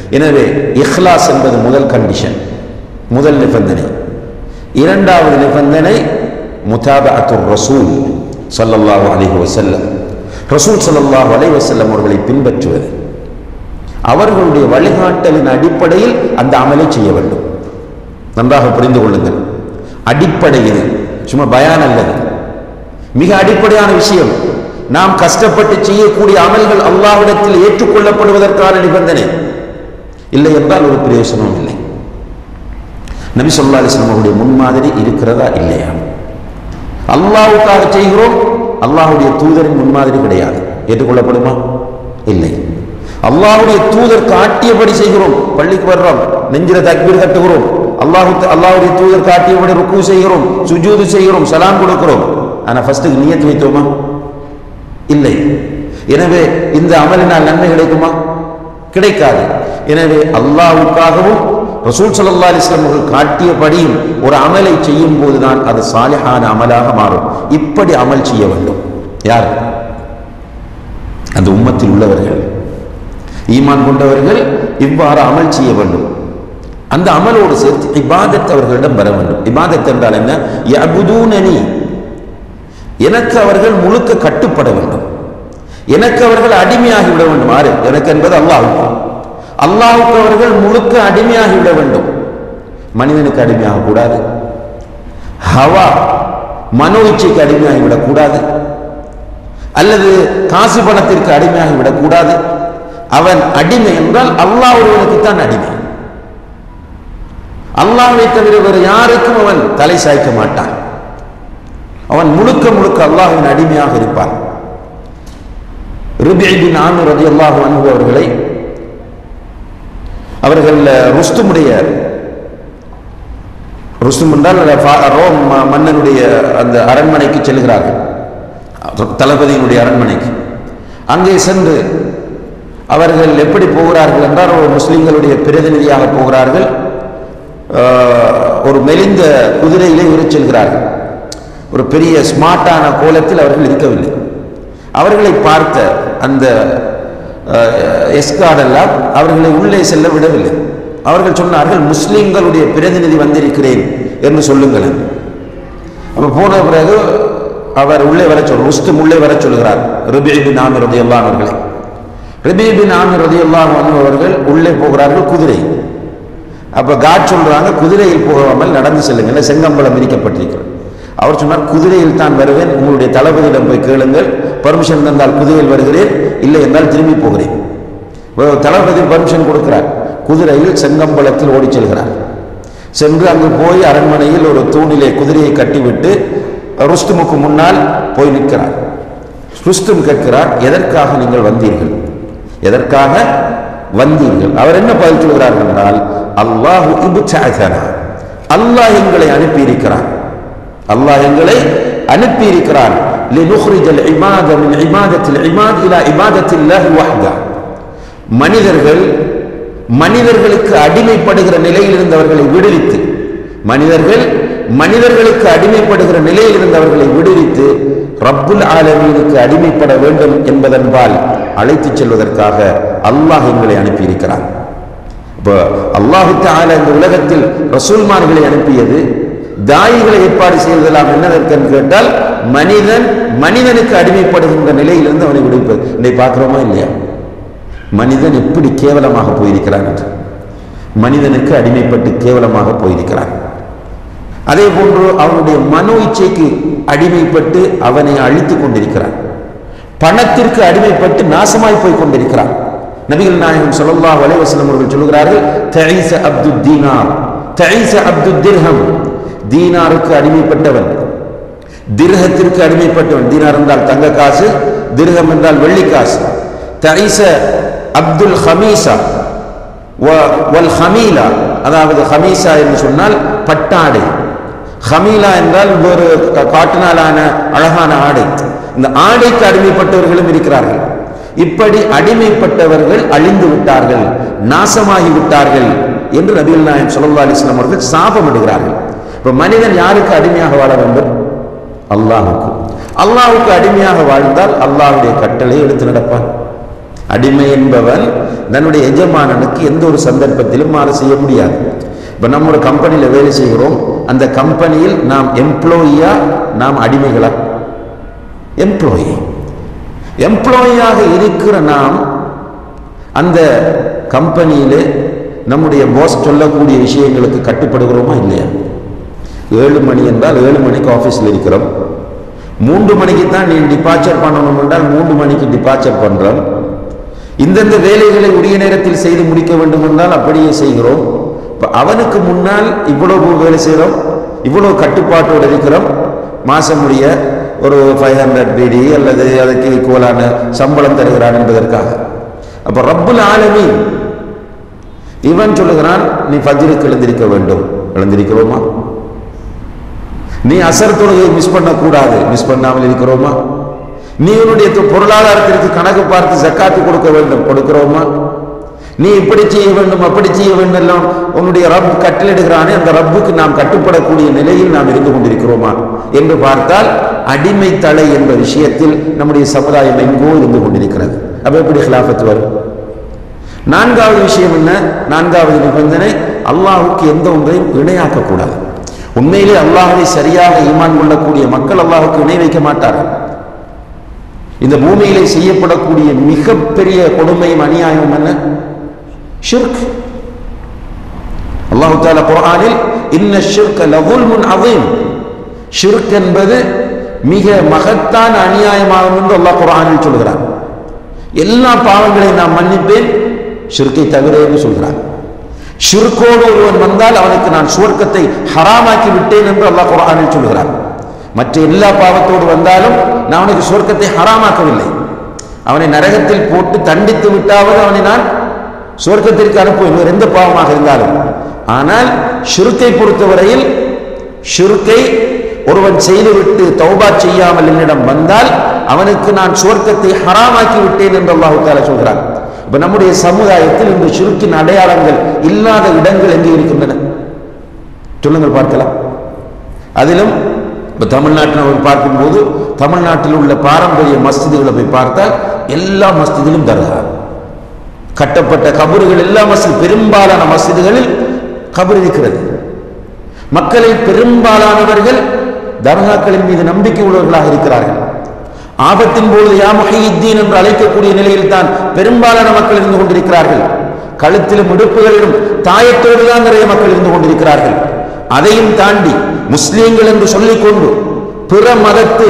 எனவே இஹ்லாஸ் என்பது முதல் கண்டிஷன் முதல் நிபந்தனை இரண்டாவது நிபந்தனை முதாபஅத்துர் ரசூல் ஸல்லல்லாஹு அலைஹி வஸல்லம் ரசூல் ஸல்லல்லாஹு அலைஹி வஸல்லம் அவர்களை பின்பற்றுவது அவர்களுடைய வழிகாட்டலின் அடிப்படையில் அந்த அமலை செய்ய வேண்டும் நன்றாக புரிந்து கொள்ளுங்கள் அடிப்படை இது சும்மா பயான் அல்லது மிக அடிப்படையான விஷயம் நாம் கஷ்டப்பட்டு செய்யக்கூடிய அமல்கள் அல்லாஹ்விடத்தில் ஏற்றுக்கொள்ளப்படுவதற்கான நிபந்தனை இல்லை என்றால் ஒரு பிரயோசனம் இல்லை நபி சொல்லா அலிஸ்லாம் அவருடைய முன்மாதிரி இருக்கிறதா இல்லையா அல்லாஹ்வுக்காக செய்கிறோம் அல்லாஹ்வுடைய தூதரின் முன்மாதிரி கிடையாது ஏற்றுக்கொள்ளப்படுமா இல்லை அல்லாஹ்வுடைய தூதர் காட்டியபடி செய்கிறோம் பள்ளிக்கு வர்றோம் நெஞ்சில தக்பீர் கட்டுகிறோம் அல்லாஹ் அல்லாஹ்வுடைய தூதர் காட்டியபடி ருக்கு செய்கிறோம் சுஜூது செய்கிறோம் சலாம் கொடுக்கிறோம் ஆனா ஃபர்ஸ்ட்டுக்கு நியத்து வைத்தோமா இல்லை எனவே இந்த அமலினால் நன்மை கிடைக்குமா கிடைக்காது எனவே அல்லாஹ்வுக்காகவும் ரசூல் ஸல்லல்லாஹு அலைஹி வஸல்லம் அவர்கள் காட்டியபடியும் ஒரு அமலை செய்யும் போதுதான் அது சாலிஹான அமலாக மாறும் இப்படி அமல் செய்ய வேண்டும் யார் அந்த உம்மத்தில் உள்ளவர்கள் ஈமான் கொண்டவர்கள் இவ்வாறு அமல் செய்ய வேண்டும் அந்த அமலோடு சேர்த்து இபாதத் அவர்களிடம் வர வேண்டும் இபாதத் என்றால் என்ன யபுதூனனி எனக்கு அவர்கள் முழுக்க கட்டுப்பட வேண்டும் எனக்கு அவர்கள் அடிமையாகி விட வேண்டும் ஆறு எனக்கு என்பது அல்லாஹ்வுக்கு அல்லாஹ்வுக்கு அவர்கள் முழுக்க அடிமையாகி விட வேண்டும் மனிதனுக்கு அடிமையாக கூடாது ஹவா மனோ இச்சைக்கு அடிமையாகி விடக்கூடாது அல்லது காசு பணத்திற்கு அடிமையாகி விடக்கூடாது அவன் அடிமை என்றால் அல்லாஹ் ஒருவனுக்கு தான் அடிமை அல்லாஹ்வை தவிர வேறு யாருக்கும் அவன் தலை சாய்க்க மாட்டான் அவன் முழுக்க முழுக்க அல்லாஹ்வின் அடிமையாக இருப்பான் ருபி பின் ஆமீர் ரலியல்லாஹு அன்ஹு அவர்களை அவர்கள் ருஸ்துமுடைய ருஸ்தும் என்றால் ஃபா- ரோம் ம- மன்னனுடைய அந்த அரண்மனைக்கு செல்கிறார்கள் தளபதியினுடைய அரண்மனைக்கு அங்கே சென்று அவர்கள் எப்படி போகிறார்கள் என்றால் ஒரு முஸ்லிம்களுடைய பிரதிநிதியாக போகிறார்கள் ஆஹ், ஒரு மெலிந்த குதிரையிலே ஏறிச் செல்கிறார்கள் ஒரு பெரிய ஸ்மார்ட்டான கோலத்தில் அவர்கள் இருக்கவில்லை அவர்களை பார்த்த அந்த எஸ்கார்டெல்லாம் அவர்களை உள்ளே செல்ல விடவில்லை அவர்கள் சொன்னார்கள் முஸ்லிம்களுடைய பிரதிநிதி வந்திருக்கிறேன் என்று சொல்லுங்கள் அப்ப போன பிறகு அவர் உள்ளே வர சொல் ருஸ்தும் உள்ளே வர சொல்கிறார் ருபி பின் ஆமிர் ரதியல்லாஹு அவர்களை ருபி பின் ஆமிர் ரதியல்லாஹு அன்ஹு அவர்கள் உள்ளே போகிறார்கள் குதிரை அப்ப காட் சொல்றாங்க குதிரையில் போகாமல் நடந்து செல்லுங்க இல்லை செங்கம்பலம் விரிக்கப்பட்டிருக்கிறது அவர் சொன்னார் குதிரையில் தான் வருவேன் உங்களுடைய தளபதியிடம் போய் கேளுங்கள் பர்மிஷன் தந்தால் குதிரையில் வருகிறேன் இல்லை என்றால் திரும்பி போகிறேன் ஒரு தளபதி பர்மிஷன் கொடுக்கிறார் குதிரையில் செங்கம்பலத்தில் ஓடிச் செல்கிறார் சென்று அங்கு போய் அரண்மனையில் ஒரு தூணிலே குதிரையை கட்டிவிட்டு ருஸ்துமுக்கு முன்னால் போய் நிற்கிறார் ருஸ்தும் கேட்கிறார் எதற்காக நீங்கள் வந்தீர்கள் எதற்காக வந்தீர்கள் அவர் என்ன பதில் சொல்கிறார் என்றால் அல்லாஹு இபுச்சாசனா அல்லாஹ் எங்களை அனுப்பியிருக்கிறான் அல்லாஹ் எங்களை அனுப்பியிருக்கிறான் لنخرج العباد من عبادة العباد إلى عبادة الله وحده மனிதர்கள் மனிதர்களுக்கு அடிமைப்படுகிற நிலையில் இருந்தவர்களை விடுவித்து மனிதர்கள் மனிதர்களுக்கு அடிமைப்படுகிற நிலையில் இருந்தவர்களை விடுவித்து ரப்புல் ஆலமீனுக்கு அடிமைப்பட வேண்டும் என்பதன்பால் அழைத்துச் செல்வதற்காக அல்லாஹ் எங்களை அனுப்பியிருக்கிறான் இப்போ அல்லாஹு தஆலா இந்த உலகத்தில் ரசூல்மார்களை அனுப்பியது தாயிகளை ஏற்பாடு செய்வதெல்லாம் என்னதற்கன்னு கேட்டால் மனிதன் மனிதனுக்கு அடிமைப்படுகின்ற நிலையிலிருந்து அவனை விடுவிப்பது இன்னைக்கு பார்க்கிறோமா இல்லையா மனிதன் எப்படி கேவலமாக போயிருக்கிறான் என்று மனிதனுக்கு அடிமைப்பட்டு கேவலமாக போயிருக்கிறான் அதே போன்று அவனுடைய மனோ இச்சைக்கு அடிமைப்பட்டு அவனை அழித்துக் கொண்டிருக்கிறான் பணத்திற்கு அடிமைப்பட்டு நாசமாய் போய் கொண்டிருக்கிறான் நபிகள் நாயகம் ஸல்லல்லாஹு அலைஹி வஸல்லம் அவர்கள் சொல்கிறார்கள் தஈஸ அப்து தீனார் தஈஸ அப்து திர்ஹம் தீனாருக்கு அடிமைப்பட்டவன் திர்ஹத்திற்கு அடிமைப்பட்டவன் தீனார் என்றால் தங்க காசு திர்ஹம் என்றால் வெள்ளி காசு தஈஸ அப்துல் ஹமீசா வ- வல் ஹமீலா அதாவது ஹமீசா என்று சொன்னால் பட்டாடை ஹமீலா என்றால் ஒரு க- காட்டினாலான அழகான ஆடை இந்த ஆடைக்கு அடிமைப்பட்டவர்களும் இருக்கிறார்கள் இப்படி அடிமைப்பட்டவர்கள் அழிந்து விட்டார்கள் நாசமாகி விட்டார்கள் என்று நபிகள் நாயம் ஸல்லல்லாஹு அலைஹி வஸல்லம் அவர்கள் சாபமிடுகிறார்கள் இப்ப மனிதன் யாருக்கு அடிமையாக வாழ வேண்டும் அல்லாஹுக்கு அல்லாஹ்வுக்கு அடிமையாக வாழ்ந்தால் அல்லாஹ்வுடைய கட்டளை எடுத்து நடப்பான் அடிமை என்பவன் தன்னுடைய எஜமானனுக்கு எந்த ஒரு சந்தர்ப்பத்திலும் மாறு செய்ய முடியாது இப்போ நம்ம ஒரு கம்பெனியில் வேலை செய்கிறோம் அந்த கம்பெனியில் நாம் எம்ப்ளாயியா நாம் அடிமைகளா எம்ப்ளாயி எம்ப்ளாயியாக இருக்கிற நாம் அந்த கம்பெனியில் நம்முடைய பாஸ் சொல்லக்கூடிய விஷயங்களுக்கு கட்டுப்படுகிறோமா இல்லையா ஏழு மணி என்றால் ஏழு மணிக்கு ஆஃபீஸில் இருக்கிறோம் மூன்று மணிக்கு தான் நீ டிபார்ச்சர் பண்ணணும் என்றால் மூன்று மணிக்கு டிபார்ச்சர் பண்ணுறோம் இந்தந்த வேலைகளை உரிய நேரத்தில் செய்து முடிக்க வேண்டும் என்றால் அப்படியே செய்கிறோம் இப்போ அவனுக்கு முன்னால் இவ்வளவு வேலை செய்கிறோம் இவ்வளவு கட்டுப்பாட்டோடு இருக்கிறோம் மாசம் முடிய ஒரு ஃபைவ் ஹண்ட்ரட் பிடி அல்லது அதுக்கு ஈக்குவலான சம்பளம் தருகிறான் என்பதற்காக அப்போ ரப்புல் ஆலமீன் இவன் சொல்லுகிறான் நீ ஃபஜ்ருக்கு எழுந்திருக்க வேண்டும் எழுந்திருக்கிறோமா நீ அசர் தொழுகையை மிஸ் பண்ணக்கூடாது மிஸ் பண்ணாமல் இருக்கிறோமா நீ உன்னுடைய தொ- பொருளாதாரத்திற்கு கணக்கு பார்த்து ஜக்காத்து கொடுக்க வேண்டும் கொடுக்கிறோமா நீ இப்படி செய்ய வேண்டும் அப்படி செய்ய வேண்டும் எல்லாம் உன்னுடைய ரப் கட்டளிடுகிறானே அந்த ரப்புக்கு நாம் கட்டுப்படக்கூடிய நிலையில் நாம் இருந்து கொண்டிருக்கிறோமா என்று பார்த்தால் அடிமை தலை என்ற விஷயத்தில் நம்முடைய சமுதாயம் எங்கோ இருந்து கொண்டிருக்கிறது அப்ப எப்படி ஹிலாஃபத் வரும் நான்காவது விஷயம் என்ன நான்காவது நிபந்தனை அல்லாஹ்வுக்கு எந்த ஒன்றையும் இணையாக்கக்கூடாது உண்மையிலே அல்லாஹ்வை சரியாக ஈமான் கொள்ளக்கூடிய மக்கள் அல்லாஹ்வுக்கு இணை வைக்க மாட்டார்கள் இந்த பூமியிலே செய்யப்படக்கூடிய மிகப்பெரிய கொடுமையும் அநியாயம் என்ன ஷிர்க் அல்லாஹு தாலா குர்ஆனில் இன்ன ஷிர்க லகுல்முன் அதீம் ஷிர்க் என்பது மிக மகத்தான அநியாயமாகும் என்று அல்லாஹ் குர்ஆனில் சொல்கிறான் எல்லா பாவங்களையும் நான் மன்னிப்பேன் ஷிர்க்கை தவிர என்று சொல்கிறான் ஷிர்கோடு ஒருவன் வந்தால் அவனுக்கு நான் சுவர்க்கத்தை ஹராமாக்கி விட்டேன் என்று அல்லாஹ் குர்ஆனில் சொல்கிறான் மற்ற எல்லா பாவத்தோடு வந்தாலும் நான் அவனுக்கு சுவர்க்கத்தை ஹராமாக்கவில்லை அவனை நரகத்தில் போட்டு தண்டித்து விட்டாவது அவனை நான் சுவர்க்கத்திற்கு அனுப்புவேன் வேறு எந்த பாவமாக இருந்தாலும் ஆனால் ஷிருக்கை பொறுத்தவரையில் ஷிருக்கை ஒருவன் செய்துவிட்டு தௌபா செய்யாமல் என்னிடம் வந்தால் அவனுக்கு நான் சுவர்க்கத்தை ஹராமாக்கி விட்டேன் என்று அல்லாஹு தாலா சொல்கிறான் இப்ப நம்முடைய சமுதாயத்தில் இந்த ஷிருக்கின் அடையாளங்கள் இல்லாத இடங்கள் எங்கே இருக்கின்றன சொல்லுங்கள் பார்க்கலாம் அதிலும் இப்போ தமிழ்நாட்டில் நம்ம பார்க்கும்போது தமிழ்நாட்டில் உள்ள பாரம்பரிய மஸ்ஜிதுகளை போய் பார்த்தால் எல்லா மஸ்ஜிதிலும் தர்கா கட்டப்பட்ட கபறுகள் எல்லா மஸ்ஜித் பெரும்பாலான மஸ்ஜிதுகளில் கபர் இருக்கிறது மக்களில் பெரும்பாலானவர்கள் தர்காக்களின் மீது நம்பிக்கை உள்ளவர்களாக இருக்கிறார்கள் ஆபத்தின் பொழுது யா முஹையுத்தீன் என்று அழைக்கக்கூடிய நிலையில் தான் பெரும்பாலான மக்கள் இருந்து கொண்டிருக்கிறார்கள் கழுத்திலும் இடுப்புகளிலும் தாயத்தோடு தான் நிறைய மக்கள் இருந்து கொண்டிருக்கிறார்கள் அதையும் தாண்டி முஸ்லீம்கள் என்று சொல்லிக்கொண்டு பிற மதத்து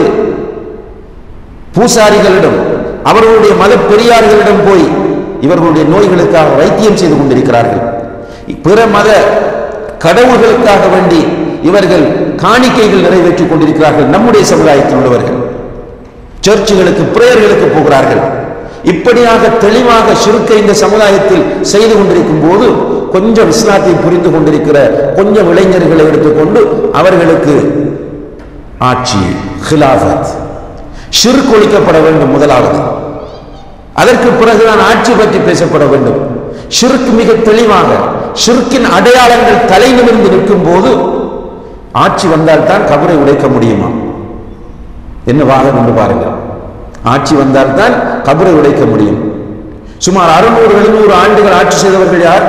பூசாரிகளிடம் அவர்களுடைய மத பெரியார்களிடம் போய் இவர்களுடைய நோய்களுக்காக வைத்தியம் செய்து கொண்டிருக்கிறார்கள் பிற மத கடவுள்களுக்காக வேண்டி இவர்கள் காணிக்கைகள் நிறைவேற்றிக் கொண்டிருக்கிறார்கள் நம்முடைய சமுதாயத்தில் உள்ளவர்கள் சர்ச்சுகளுக்கு பிரேயர்களுக்கு போகிறார்கள் இப்படியாக தெளிவாக சுருக்க இந்த சமுதாயத்தில் செய்து கொண்டிருக்கும் போது கொஞ்சம் இஸ்லாத்தை புரிந்து கொண்டிருக்கிற கொஞ்சம் இளைஞர்களை எடுத்துக்கொண்டு அவர்களுக்கு ஆட்சி ஹிலாஃபத் ஷிர்க் ஒழிக்கப்பட வேண்டும் முதலாவது அதற்கு பிறகுதான் ஆட்சி பற்றி பேசப்பட வேண்டும் ஷிர்க் மிக தெளிவாக ஷிர்க்கின் அடையாளங்கள் தலை நிமிர்ந்து நிற்கும் போது ஆட்சி வந்தால்தான் கபரை உடைக்க முடியுமா என்ன வாதம் என்று பாருங்கள் ஆட்சி வந்தால்தான் கபரை உடைக்க முடியும் சுமார் அறுநூறு எழுநூறு ஆண்டுகள் ஆட்சி செய்தவர்கள் யார்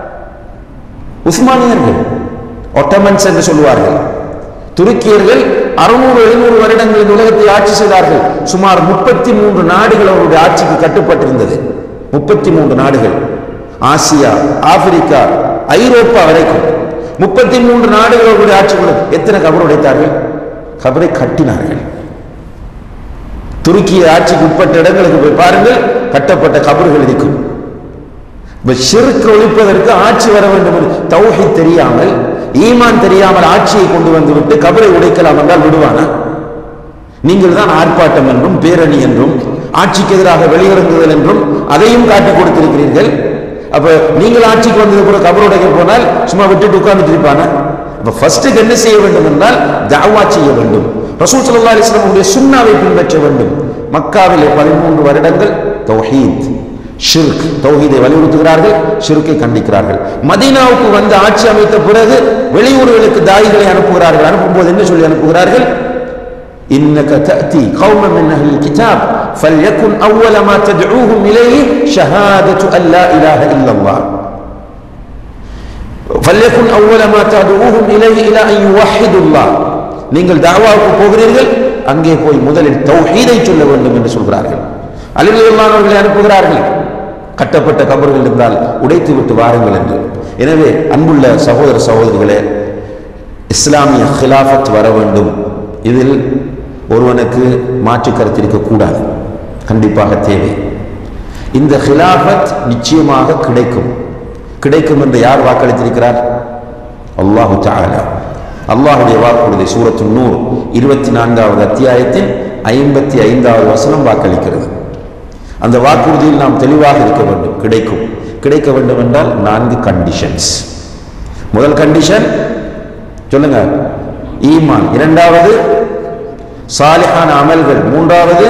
உஸ்மானியர்கள் ஒட்டமன்ஸ் என்று சொல்லுவார்கள் துருக்கியர்கள் அறுநூறு எழுநூறு வருடங்கள் இந்த உலகத்தை ஆட்சி செய்தார்கள் சுமார் முப்பத்தி மூன்று நாடுகள் அவருடைய ஆட்சிக்கு கட்டுப்பட்டிருந்தது முப்பத்தி மூன்று நாடுகள் ஆசியா ஆப்பிரிக்கா ஐரோப்பா வரைக்கும் முப்பத்தி மூன்று நாடுகள் அவருடைய ஆட்சிக்குள்ள எத்தனை கபர் உடைத்தார்கள் கபரை கட்டினார்கள் துருக்கிய ஆட்சிக்கு உட்பட்ட இடங்களுக்கு போய் பாருங்கள் கட்டப்பட்ட கபர்கள் இருக்கும் இப்ப ஷிர்க் ஒழிப்பதற்கு ஆட்சி வர வேண்டும் என்று தௌஹி தெரியாமல் ஈமான் தெரியாமல் ஆட்சியை கொண்டு வந்து விட்டு கபரை உடைக்கலாம் என்றால் விடுவானா நீங்கள் தான் ஆர்ப்பாட்டம் என்றும் பேரணி என்றும் ஆட்சிக்கு எதிராக வெளியிறங்குதல் என்றும் அதையும் காட்டி கொடுத்திருக்கிறீர்கள் அப்ப நீங்கள் ஆட்சிக்கு வந்தது கூட கபர் உடைக்க போனால் சும்மா விட்டுட்டு உட்கார்ந்து இருப்பானா அப்ப ஃபர்ஸ்ட்டுக்கு என்ன செய்ய வேண்டும் என்றால் தாவா செய்ய வேண்டும் ரசூல் ஸல்லல்லாஹு அலைஹி வஸல்லம் உடைய சுன்னாவை பின்பற்ற வேண்டும் மக்காவிலே பதிமூன்று வருடங்கள் தௌஹீத் ஷிர்க் தௌஹீதை வலியுறுத்துகிறார்கள் ஷிர்க்கை கண்டிக்கிறார்கள் மதீனாவுக்கு வந்து ஆட்சி அமைத்த பிறகு வெளியூர்களுக்கு தாயிகளை அனுப்புகிறார்கள் அனுப்பும்போது என்ன சொல்லி அனுப்புகிறார்கள் இன்னக தஅதி கௌம மின் அஹ்லில் கிதாப் فليكن أول ما تدعوهم إليه شهادة أن لا إله إلا الله فليكن أول ما تدعوهم إليه إلى أن يوحدوا الله நீங்கள் தாவாவுக்கு போகிறீர்கள் அங்கே போய் முதலில் தௌஹீதை சொல்ல வேண்டும் என்று சொல்கிறார்கள் அலிலானவர்களை அனுப்புகிறார்கள் கட்டப்பட்ட கபர்கள் இருந்தால் உடைத்து விட்டு வாருங்கள் என்று எனவே அன்புள்ள சகோதர சகோதரிகளே இஸ்லாமிய ஹிலாஃபத் வர வேண்டும் இதில் ஒருவனுக்கு மாற்று கருத்து இருக்கக்கூடாது கண்டிப்பாக தேவை இந்த ஹிலாஃபத் நிச்சயமாக கிடைக்கும் கிடைக்கும் என்று யார் வாக்களித்திருக்கிறார் அல்லாஹு தாலா அல்லாஹுடைய வாக்குறுதி சூரத்து நூறு இருபத்தி நான்காவது அத்தியாயத்தின் ஐம்பத்தி ஐந்தாவது வசனம் வாக்களிக்கிறது அந்த வாக்குறுதியில் நாம் தெளிவாக இருக்க வேண்டும் கிடைக்கும் கிடைக்க வேண்டும் என்றால் நான்கு கண்டிஷன்ஸ் முதல் கண்டிஷன் சொல்லுங்க ஈமான் இரண்டாவது சாலிஹான அமல்கள் மூன்றாவது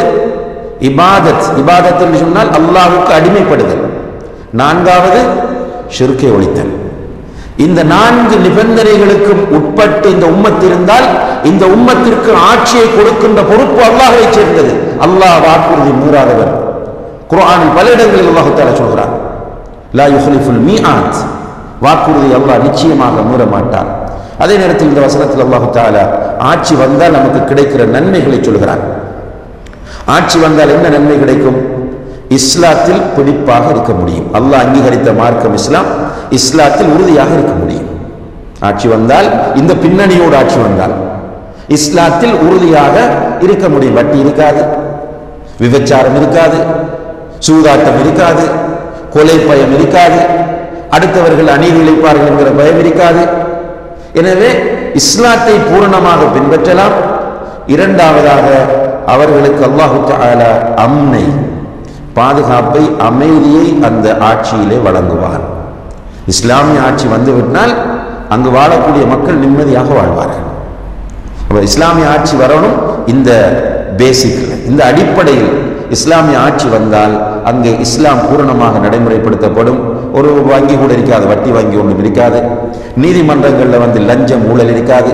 இபாதத் இபாதத் என்று சொன்னால் அல்லாஹுக்கு அடிமைப்படுதல் நான்காவது ஷிர்கை ஒழித்தல் இந்த நான்கு நிபந்தனைகளுக்கும் உட்பட்டு இந்த உம்மத் இருந்தால் இந்த உம்மத்திற்கு ஆட்சியை கொடுக்கின்ற பொறுப்பு அல்லாஹை சேர்ந்தது அல்லாஹ் வாக்குறுதி மீறாதவர் குர்ஆனில் பல இடங்களில் அல்லாஹு தாலா சொல்கிறார் லா யுஹ்லிஃபுல் மீஆத் வாக்குறுதி அல்லாஹ் நிச்சயமாக மீற மாட்டார் அதே நேரத்தில் இந்த வசனத்தில் அல்லாஹு தாலா ஆட்சி வந்தால் நமக்கு கிடைக்கிற நன்மைகளை சொல்கிறார் ஆட்சி வந்தால் என்ன நன்மை கிடைக்கும் இஸ்லாத்தில் பிடிப்பாக இருக்க முடியும் அல்லாஹ் அங்கீகரித்த மார்க்கம் இஸ்லாம் இஸ்லாத்தில் உறுதியாக இருக்க முடியும் ஆட்சி வந்தால் இந்த பின்னணியோடு ஆட்சி வந்தால் இஸ்லாத்தில் உறுதியாக இருக்க முடியும் வட்டி இருக்காது விபச்சாரம் இருக்காது சூதாட்டம் இருக்காது கொலை பயம் இருக்காது அடுத்தவர்கள் அநீதி இழைப்பார்கள் என்கிற பயம் இருக்காது எனவே இஸ்லாத்தை பூரணமாக பின்பற்றலாம் இரண்டாவதாக அவர்களுக்கு அல்லாஹு தஆலா அம்னை பாதுகாப்பை அமைதியை அந்த ஆட்சியிலே வழங்குவார் இஸ்லாமிய ஆட்சி வந்துவிட்டால் அங்கு வாழக்கூடிய மக்கள் நிம்மதியாக வாழ்வார்கள் அப்ப இஸ்லாமிய ஆட்சி வரணும் இந்த பேசிக்ல இந்த அடிப்படையில் இஸ்லாமிய ஆட்சி வந்தால் அங்கே இஸ்லாம் பூரணமாக நடைமுறைப்படுத்தப்படும் ஒரு வங்கி கூட இருக்காது வட்டி வங்கி ஒன்றும் இருக்காது நீதிமன்றங்களில் வந்து லஞ்சம் ஊழல் இருக்காது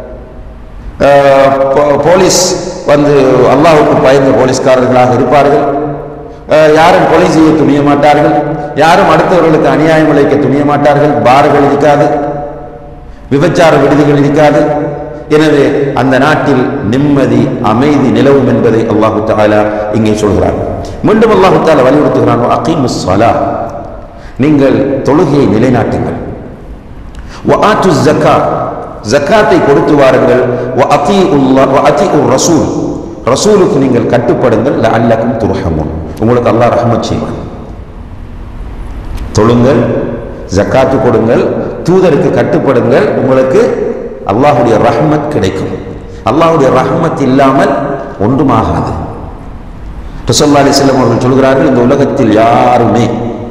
ஆஹ் போ- போலீஸ் வந்து அல்லாஹ்வுக்கு பயந்த போலீஸ்காரர்களாக இருப்பார்கள் ஆஹ் யாரும் கொலை செய்ய துணிய மாட்டார்கள் யாரும் அடுத்தவர்களுக்கு அநியாயம் இழைக்க துணிய மாட்டார்கள் பார்கள் இருக்காது விபச்சார விடுதிகள் இருக்காது எனவே அந்த நாட்டில் நிம்மதி அமைதி நிலவும் என்பதை அல்லாஹு தஆலா இங்கே சொல்கிறார் மீண்டும் அல்லாஹு தஆலா வலியுறுத்துகிறான் அகீமுஸ் ஸலா நீங்கள் தொழுகையை நிலைநாட்டுங்கள் வஆத்து ஜக்கா ஜக்காத்தை கொடுத்து வாருங்கள் வஅதீஉல்லாஹ் வஅதீஉர் ரசூல் ரசூலுக்கு நீங்கள் கட்டுப்படுங்கள் லஅல்லக்கும் துர்ஹமுன் உங்களுக்கு அல்லாஹ் ரஹ்மத் செய்வான் தொழுங்கள் ஜக்காத்து கொடுங்கள் தூதருக்கு கட்டுப்படுங்கள் உங்களுக்கு அல்லாஹ்வுடைய ரஹ்மத் கிடைக்கும் அல்லாஹ்வுடைய ரஹ்மத் இல்லாமல் ஒன்றுமாகாது ரசல்லா அலிஸ்லாம் அவர்கள் சொல்கிறார்கள் இந்த உலகத்தில் யாருமே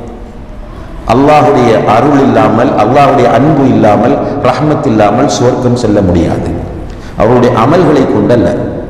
அல்லாஹுடைய அருள் இல்லாமல் அல்லாஹுடைய அன்பு இல்லாமல் ரஹ்மத் இல்லாமல் சுவர்க்கம் செல்ல முடியாது அவருடைய அமல்களை கொண்டல்ல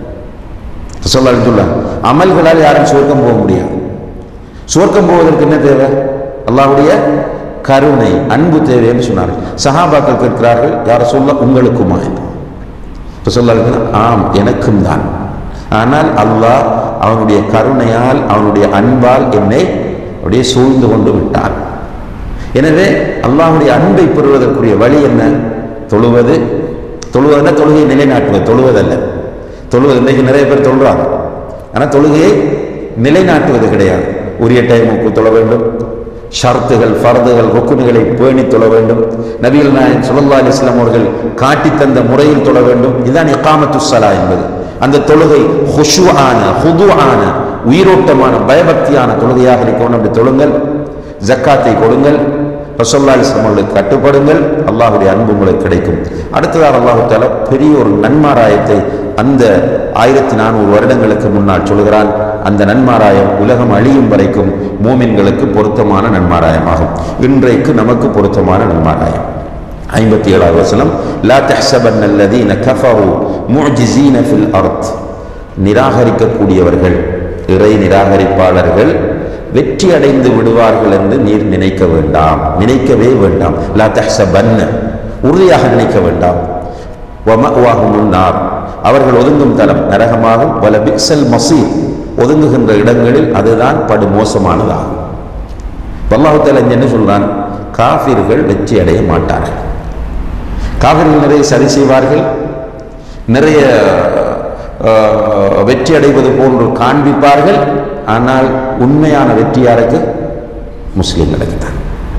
ரசல்லா சொல்றாங்க அமல்களால் யாரும் சுவர்க்கம் போக முடியாது சுவர்க்கம் போவதற்கு என்ன தேவை அல்லாஹ்வுடைய கருணை அன்பு தேவை என்று சொன்னார்கள் சஹாபாக்கள் கேட்கிறார்கள் யார சொல்ல உங்களுக்குமா என்று சொல்ல ஆம் எனக்கும் தான் ஆனால் அல்லாஹ் அவனுடைய கருணையால் அவனுடைய அன்பால் என்னை அப்படியே சூழ்ந்து கொண்டு விட்டான் எனவே அல்லாஹ்வுடைய அன்பை பெறுவதற்குரிய வழி என்ன தொழுவது தொழுவதுன்னா தொழுகையை நிலைநாட்டுவது தொழுவதல்ல தொழுவது இன்றைக்கு நிறைய பேர் தொழுறாங்க ஆனால் தொழுகையை நிலைநாட்டுவது கிடையாது உரிய டைமுக்கு தொழ வேண்டும் ஷர்த்துகள் ஃபர்துகள் ருக்குனுகளை பேணி தொழ வேண்டும் நபிகள் நாயகம் ஸல்லல்லாஹு அலைஹி வஸல்லம் அவர்கள் காட்டித் தந்த முறையில் தொழ வேண்டும் இதுதான் இகாமத்து ஸலா என்பது அந்த தொழுகை ஹுஷுஆன ஹுதுஆன உயிரோட்டமான பயபக்தியான தொழுகையாக இருக்கணும் அப்படி தொழுங்கள் ஜக்காத்தை கொடுங்கள் ரசோல்லா அலிஸ்லாம் அவர்களுக்கு கட்டுப்படுங்கள் அல்லாஹுடைய அன்பு உங்களுக்கு கிடைக்கும் அடுத்ததாக அல்லாஹு தாலா பெரிய ஒரு நன்மாராயத்தை அந்த ஆயிரத்தி நானூறு வருடங்களுக்கு முன்னால் சொல்கிறான் அந்த நன்மாராயம் உலகம் அழியும் வரைக்கும் மூமின்களுக்கு பொருத்தமான நன்மாராயமாகும் இன்றைக்கு நமக்கு பொருத்தமான நன்மாராயம் ஐம்பத்தி ஏழாவது வசனம் லா தஹ்சபன் அல்லதீன கஃபரு முஜிசீன ஃபில் அர்த் நிராகரிக்கக்கூடியவர்கள் இறை நிராகரிப்பாளர்கள் வெற்றி அடைந்து விடுவார்கள் என்று நீர் நினைக்க வேண்டாம் நினைக்கவே வேண்டாம் லா தஹ்சபன் உறுதியாக நினைக்க வேண்டாம் வமஅவாஹுமுன் நார் அவர்கள் ஒதுங்கும் தலம் நரகமாகும் வல பிக்சல் மசீர் ஒதுங்குகின்ற இடங்களில் அதுதான் படு மோசமானதாகும் அல்லாஹால என்ன சொல்றான் காஃபிர்கள் வெற்றி அடைய மாட்டார்கள் காவிர்கள் நிறைய சரி செய்வார்கள் நிறைய அஹ், வெற்றி அடைவது போன்று காண்பிப்பார்கள் ஆனால் உண்மையான வெற்றி யாருக்கு முஸ்லிம்களுக்கு தான்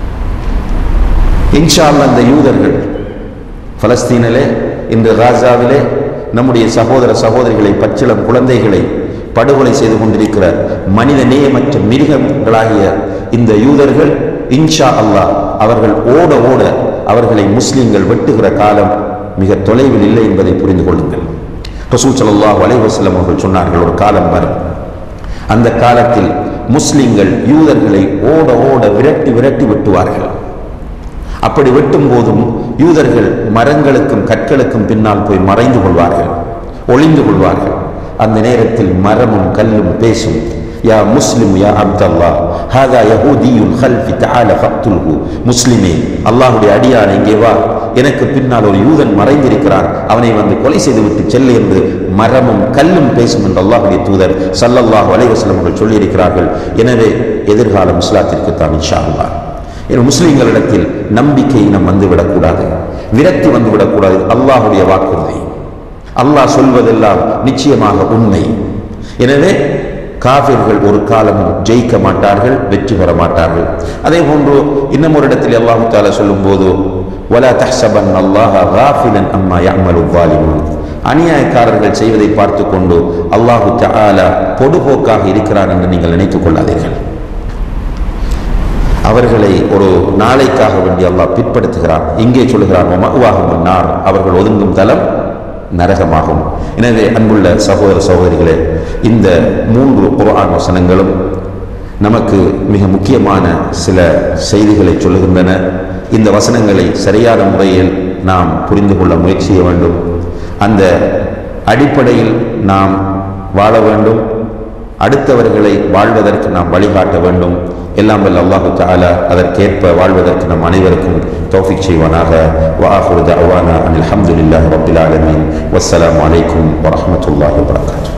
இன்ஷா அல்லாஹ் அந்த யூதர்கள் பலஸ்தீனிலே இன்று காசாவிலே நம்முடைய சகோதர சகோதரிகளை பச்சிளம் குழந்தைகளை படுகொலை செய்து கொண்டிருக்கிற மனித நேயமற்ற மிருகங்களாகிய இந்த யூதர்கள் இன்ஷா அல்லாஹ் அவர்கள் ஓட ஓட அவர்களை முஸ்லிம்கள் வெட்டுகிற காலம் மிக தொலைவில் இல்லை என்பதை புரிந்து கொள்ளுங்கள் ரசூல் ஸல்லல்லாஹு அலைஹி வஸல்லம் அவர்கள் சொன்னார்கள் ஒரு காலம் வரும் அந்த காலத்தில் முஸ்லிம்கள் யூதர்களை ஓட ஓட விரட்டி விரட்டி வெட்டுவார்கள் அப்படி வெட்டும் போதும் யூதர்கள் மரங்களுக்கும் கற்களுக்கும் பின்னால் போய் மறைந்து கொள்வார்கள் ஒளிந்து கொள்வார்கள் அந்த நேரத்தில் மரமும் கல்லும் பேசும் யா முஸ்லிம் யா அப்தல்லா ஹாதா யஹூதியுல் ஹல்ஃபி தஆல ஃபக்துல்ஹு முஸ்லிமே அல்லாஹ்வுடைய அடியான் இங்கே வா எனக்கு பின்னால் ஒரு யூதன் மறைந்திருக்கிறான் அவனை வந்து கொலை செய்துவிட்டு செல்லு என்று மரமும் கல்லும் பேசும் என்று அல்லாஹ்வுடைய தூதர் ஸல்லல்லாஹு அலைஹி வஸல்லம் அவர்கள் சொல்லியிருக்கிறார்கள் எனவே எதிர்காலம் இஸ்லாத்திற்கு தான் இன்ஷா அல்லாஹ் என் முஸ்லிம்களிடத்தில் நம்பிக்கை நம் வந்துவிடக்கூடாது விரக்தி வந்துவிடக்கூடாது அல்லாஹுடைய வாக்குறுதி அல்லாஹ் சொல்வதெல்லாம் நிச்சயமாக உண்மை எனவே காபிர்கள் ஒரு காலமும் ஜெயிக்க மாட்டார்கள் வெற்றி பெற மாட்டார்கள் அதே போன்று இன்னும் ஒரு இடத்தில் அல்லாஹு தாலா சொல்லும் போது ولا تحسبن الله غافلا عما يعمل الظالمون அநியாயக்காரர்கள் செய்வதை பார்த்து கொண்டு அல்லாஹு தஆலா பொடுபோக்காக இருக்கிறார் என்று நீங்கள் நினைத்துக் கொள்ளாதீர்கள் அவர்களை ஒரு நாளைக்காக வேண்டி அல்லாஹ் பிற்படுத்துகிறான் இங்கே சொல்கிறான் மகுவாகும் நார் அவர்கள் ஒதுங்கும் தலம் நரகமாகும் எனவே அன்புள்ள சகோதர சகோதரிகளே இந்த மூன்று குர்ஆன் வசனங்களும் நமக்கு மிக முக்கியமான சில செய்திகளை சொல்லுகின்றன இந்த வசனங்களை சரியான முறையில் நாம் புரிந்து கொள்ள முயற்சி செய்ய வேண்டும் அந்த அடிப்படையில் நாம் வாழ வேண்டும் அடுத்தவர்களை வாழ்வதற்கு நாம் வழிகாட்ட வேண்டும் எல்லாம் வல்ல அல்லாஹு தஆலா அதற்கேற்ப வாழ்வதற்கு நம் அனைவருக்கும் தௌஃபிக் செய்வானாக வஆஹிரு தஅவானா அனில் ஹம்துலில்லாஹி ரப்பில் ஆலமீன் வஸ்ஸலாமு அலைக்கும் வரஹ்மத்துல்லாஹி வபரகாத்துஹு